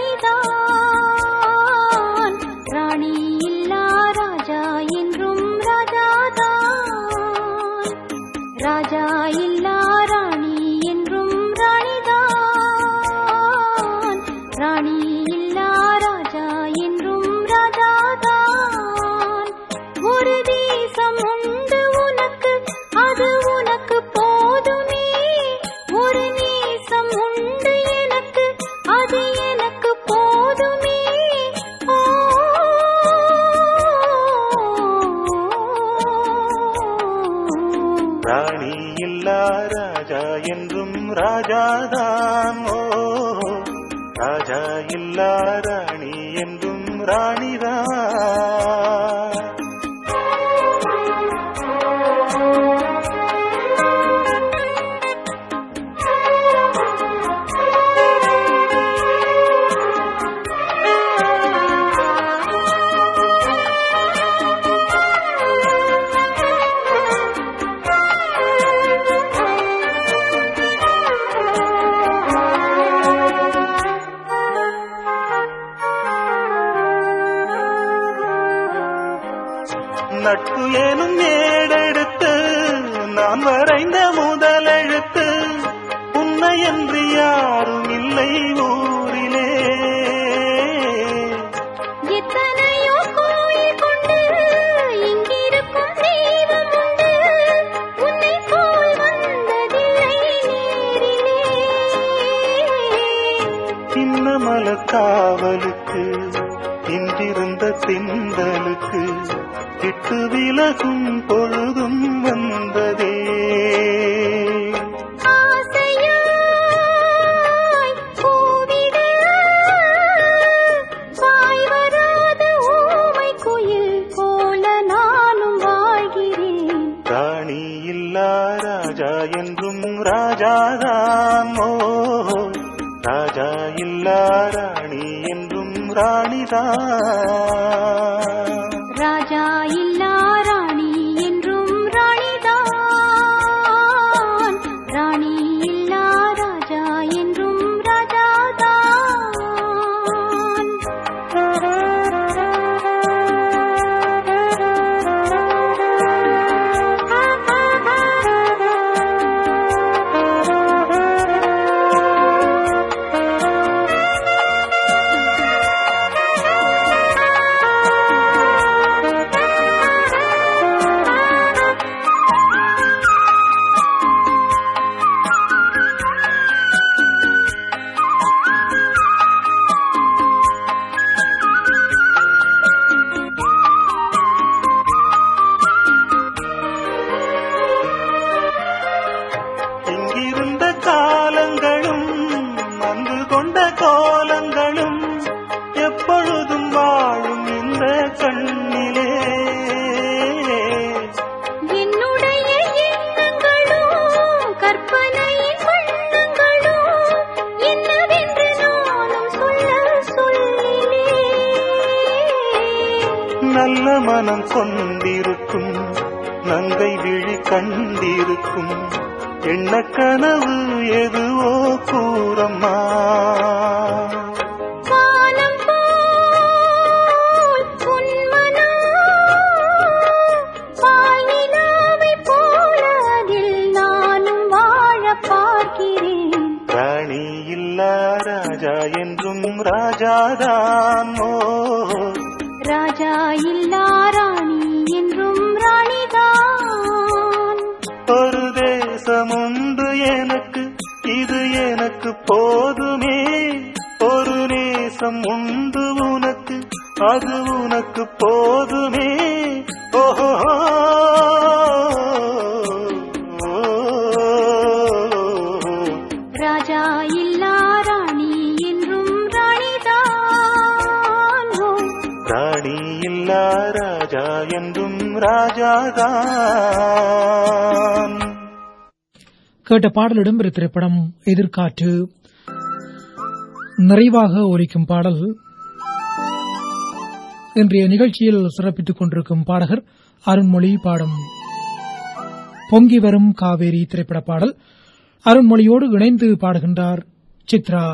ராணிதான் ராணி இல்லா ராஜா என்றும் ராஜாதான் ராஜா இல்லா ராணி என்றும் ராணிதான் ராணி இல்லா ராஜா என்றும் ராஜாதான் ஒரு தேசம் உண்டு உனக்கு அது உனக்கு போதுமே ஒரு நேசம் உண்டு எனக்கு அது எனக்கு போதுமே ஓ ராணி இல்லா ராஜா என்றும் ராஜாதான் ஓ ராஜா இல்லா ராணி என்றும் ராணிதான் நட்பு எனும் ஏடெடுத்து நான் வரைந்த முதலெழுத்து உன்னை என்று யாரும் இல்லை ஊரிலே எத்தனையோ காவலுக்கு இன்றிருந்த திண்டலுக்கு விட்டு விலகும் பொழுதும் வந்ததே ஆசையாய் கூவிட வாய் வராத ஊமை குயில் போல நானும் வாழ்கிறேன் ராணி இல்லா ராஜா என்றும் ராஜாதான் ஓ ராஜா இல்லா ராணி என்றும் ராணிதான் ராஜா இல்லா ராணி என்றும் ராணிதான் ராணி இல்லா ராஜா என்றும் ராஜாதான் இங்கிருந்த காலங்களும் அன்பு கொண்ட கோலங்களும் எப்பொழுதும் வாழும் இந்த கண்ணிலே என்னுடைய எண்ணங்களும் கற்பனையின் வண்ணங்களும் என்னவென்று நானும் சொல்ல சொல்லிலே நல்ல மனம் கொண்டிருக்கும் நங்கை விழி கண்டிருக்கும் எண்ண கனவு எதுவோ கூறம்மா காலம் போல் உன்மனம் பால் நிலாவைப் போல அதில் நானும் வாழப் பார்க்கிறேன் ராணி இல்லா ராஜா என்றும் ராஜாதான் ஓ ராஜா இல்லா ராணி என்றும் ராணிதான் ஒரு தேசம் உண்டு எனக்கு இது எனக்கு போதுமே ஒரு நேசம் உண்டு உனக்கு அது உனக்கு போதுமே ஓஹோ ராஜா இல்லா ராணி என்றும் ராணிதான் ஓ, ராணி இல்லா ராஜா என்றும் ராஜாதான் கேட்ட பாடலிடம் ஒரு திரைப்படம் எதிர்காற்று நிறைவாக ஒலிக்கும் பாடல் இன்றைய நிகழ்ச்சியில் சிறப்பித்துக் கொண்டிருக்கும் பாடகர் அருண்மொழி பாடும் பொங்கி வரும் காவேரி திரைப்பட பாடல் அருண்மொழியோடு இணைந்து பாடுகின்றார் சித்ரா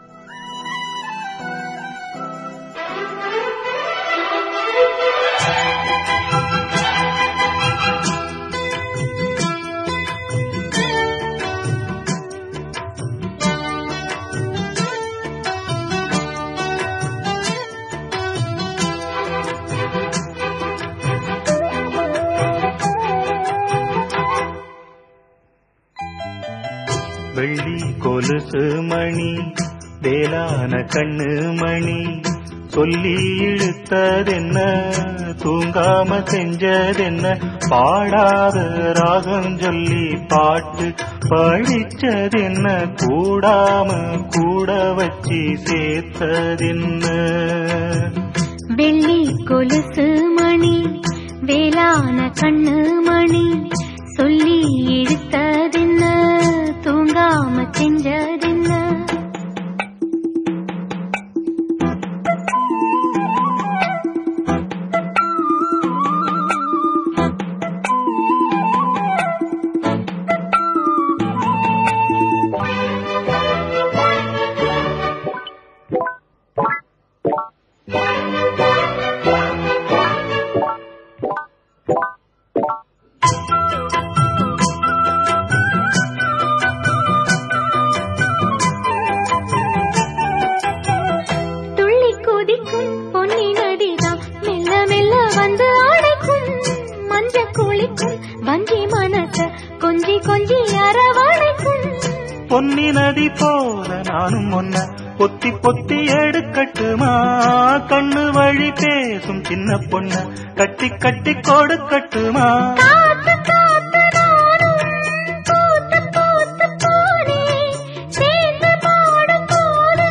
வெள்ளி கொலுசு மணி வேளான கண்ணு மணி சொல்லி இழுத்ததென்ன தூங்காம செஞ்சதென்ன பாடாத ராகம் சொல்லி பாட்டு படிச்சதென்ன கூடாம கூட வச்சு சேர்த்ததென்ன வெள்ளி கொலுசு மணி வேளான கண்ணு மணி சொல்லி எடுத்ததென்ன தூங்காம செஞ்சதென்ன துள்ளி குதிக்கும் பொன்னி நதிதான் மெல்ல மெல்ல வந்து அடைக்கும் மஞ்ச குளிக்கும் வஞ்சி மனச கொஞ்சி கொஞ்சி அரவணைக்கும் பொன்னி நதி போல நானும் ஒன்ன பொத்தி பொத்தி எடுக்கட்டுமா கண்ணு வழி பேசும் சின்ன பொண்ண கட்டி கட்டி கொடுக்கட்டுமா காத்து காத்து நானும் பூத்து பூத்து போனேன் சேர்ந்து பாடும் போது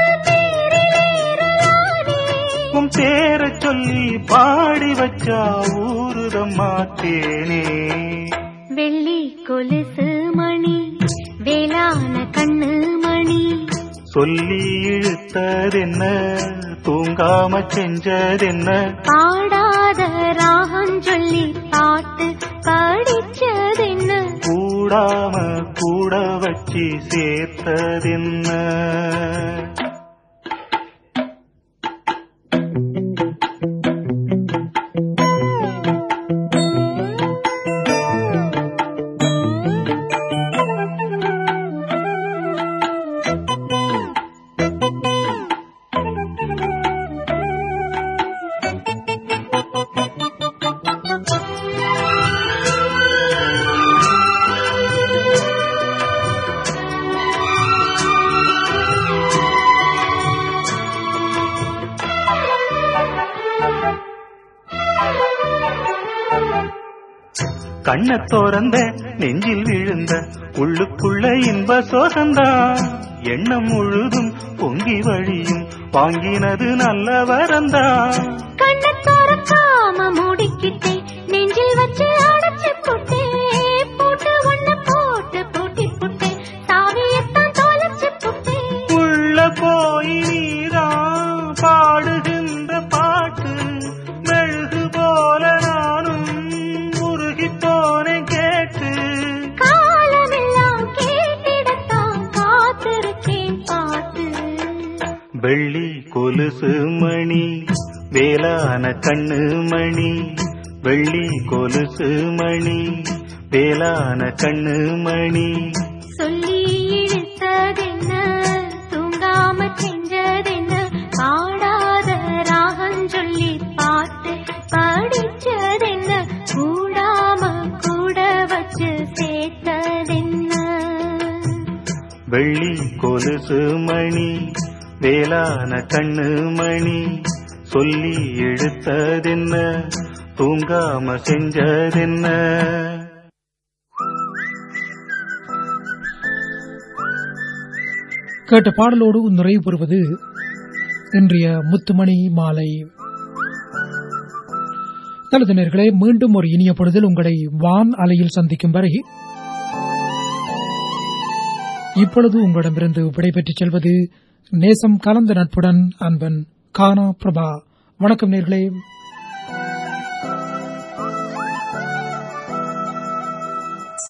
தேரிலேறலானே உன் பேரை சொல்லி பாடி வச்சா ஊருதம்மா தேனே வெள்ளி கொலுசு மணி வேளான கண்ணு மணி சொல்லி இழுத்ததென்ன தூங்காம செஞ்சதென்ன பாடாத ராகம் சொல்லி பாட்டு படிச்சதென்ன கூடாம கூட வச்சு சேர்த்ததென்ன கண்ண திறந்த நெஞ்சில் விழுந்த உள்ளுக்குள்ள இன்ப சோகந்தான் எண்ணம் முழுதும் பொங்கி வழியும் வாங்கினது நல்ல வரந்தான் கண்ணை திறக்காம மூடிக்கிட்டேன் நெஞ்சில் வச்சு அடைச்சு போட்டேன் போட்டு ஒண்ணு போட்டு பூட்டி போட்டேன் சாவியத்தான் தொலைச்சு போட்டேன் உள்ள போய் நீதான் பாடுகின்ற பாட்டு மெழுகு போல நானும் உருகி போனேன் கேட்டு காலமெல்லாம் கேட்டிடத்தான் காத்திருக்கேன் பாட்டு வெள்ளி கொலுசு மணி வேளான கண்ணு மணி வெள்ளி கொலுசு மணி வேளான கண்ணு மணி சொல்லி இழுத்ததென்ன தூங்காம செஞ்சதென்ன பாடாத ராகம் சொல்லி பாட்டு படிச்சதென்ன கூடாம கூட வச்சு சேர்த்ததென்ன வெள்ளி கொலுசு மணி வேளான கண்ணு மணி சொல்லி எடுத்ததென்ன தூங்காம செஞ்சதென்ன கேட்ட பாடலோடு நிறைவு பெறுவது இன்றைய முத்துமணி மாலை நல்லது நேர்களே மீண்டும் ஒரு இனிய பொழுதில் உங்களை வான் அலையில் சந்திக்கும் வரை இப்பொழுது உங்களிடமிருந்து விடைபெற்றுச் செல்வது நேசம் கலந்த நட்புடன் அன்பன் கானா பிரபா வணக்கம் நேர்களே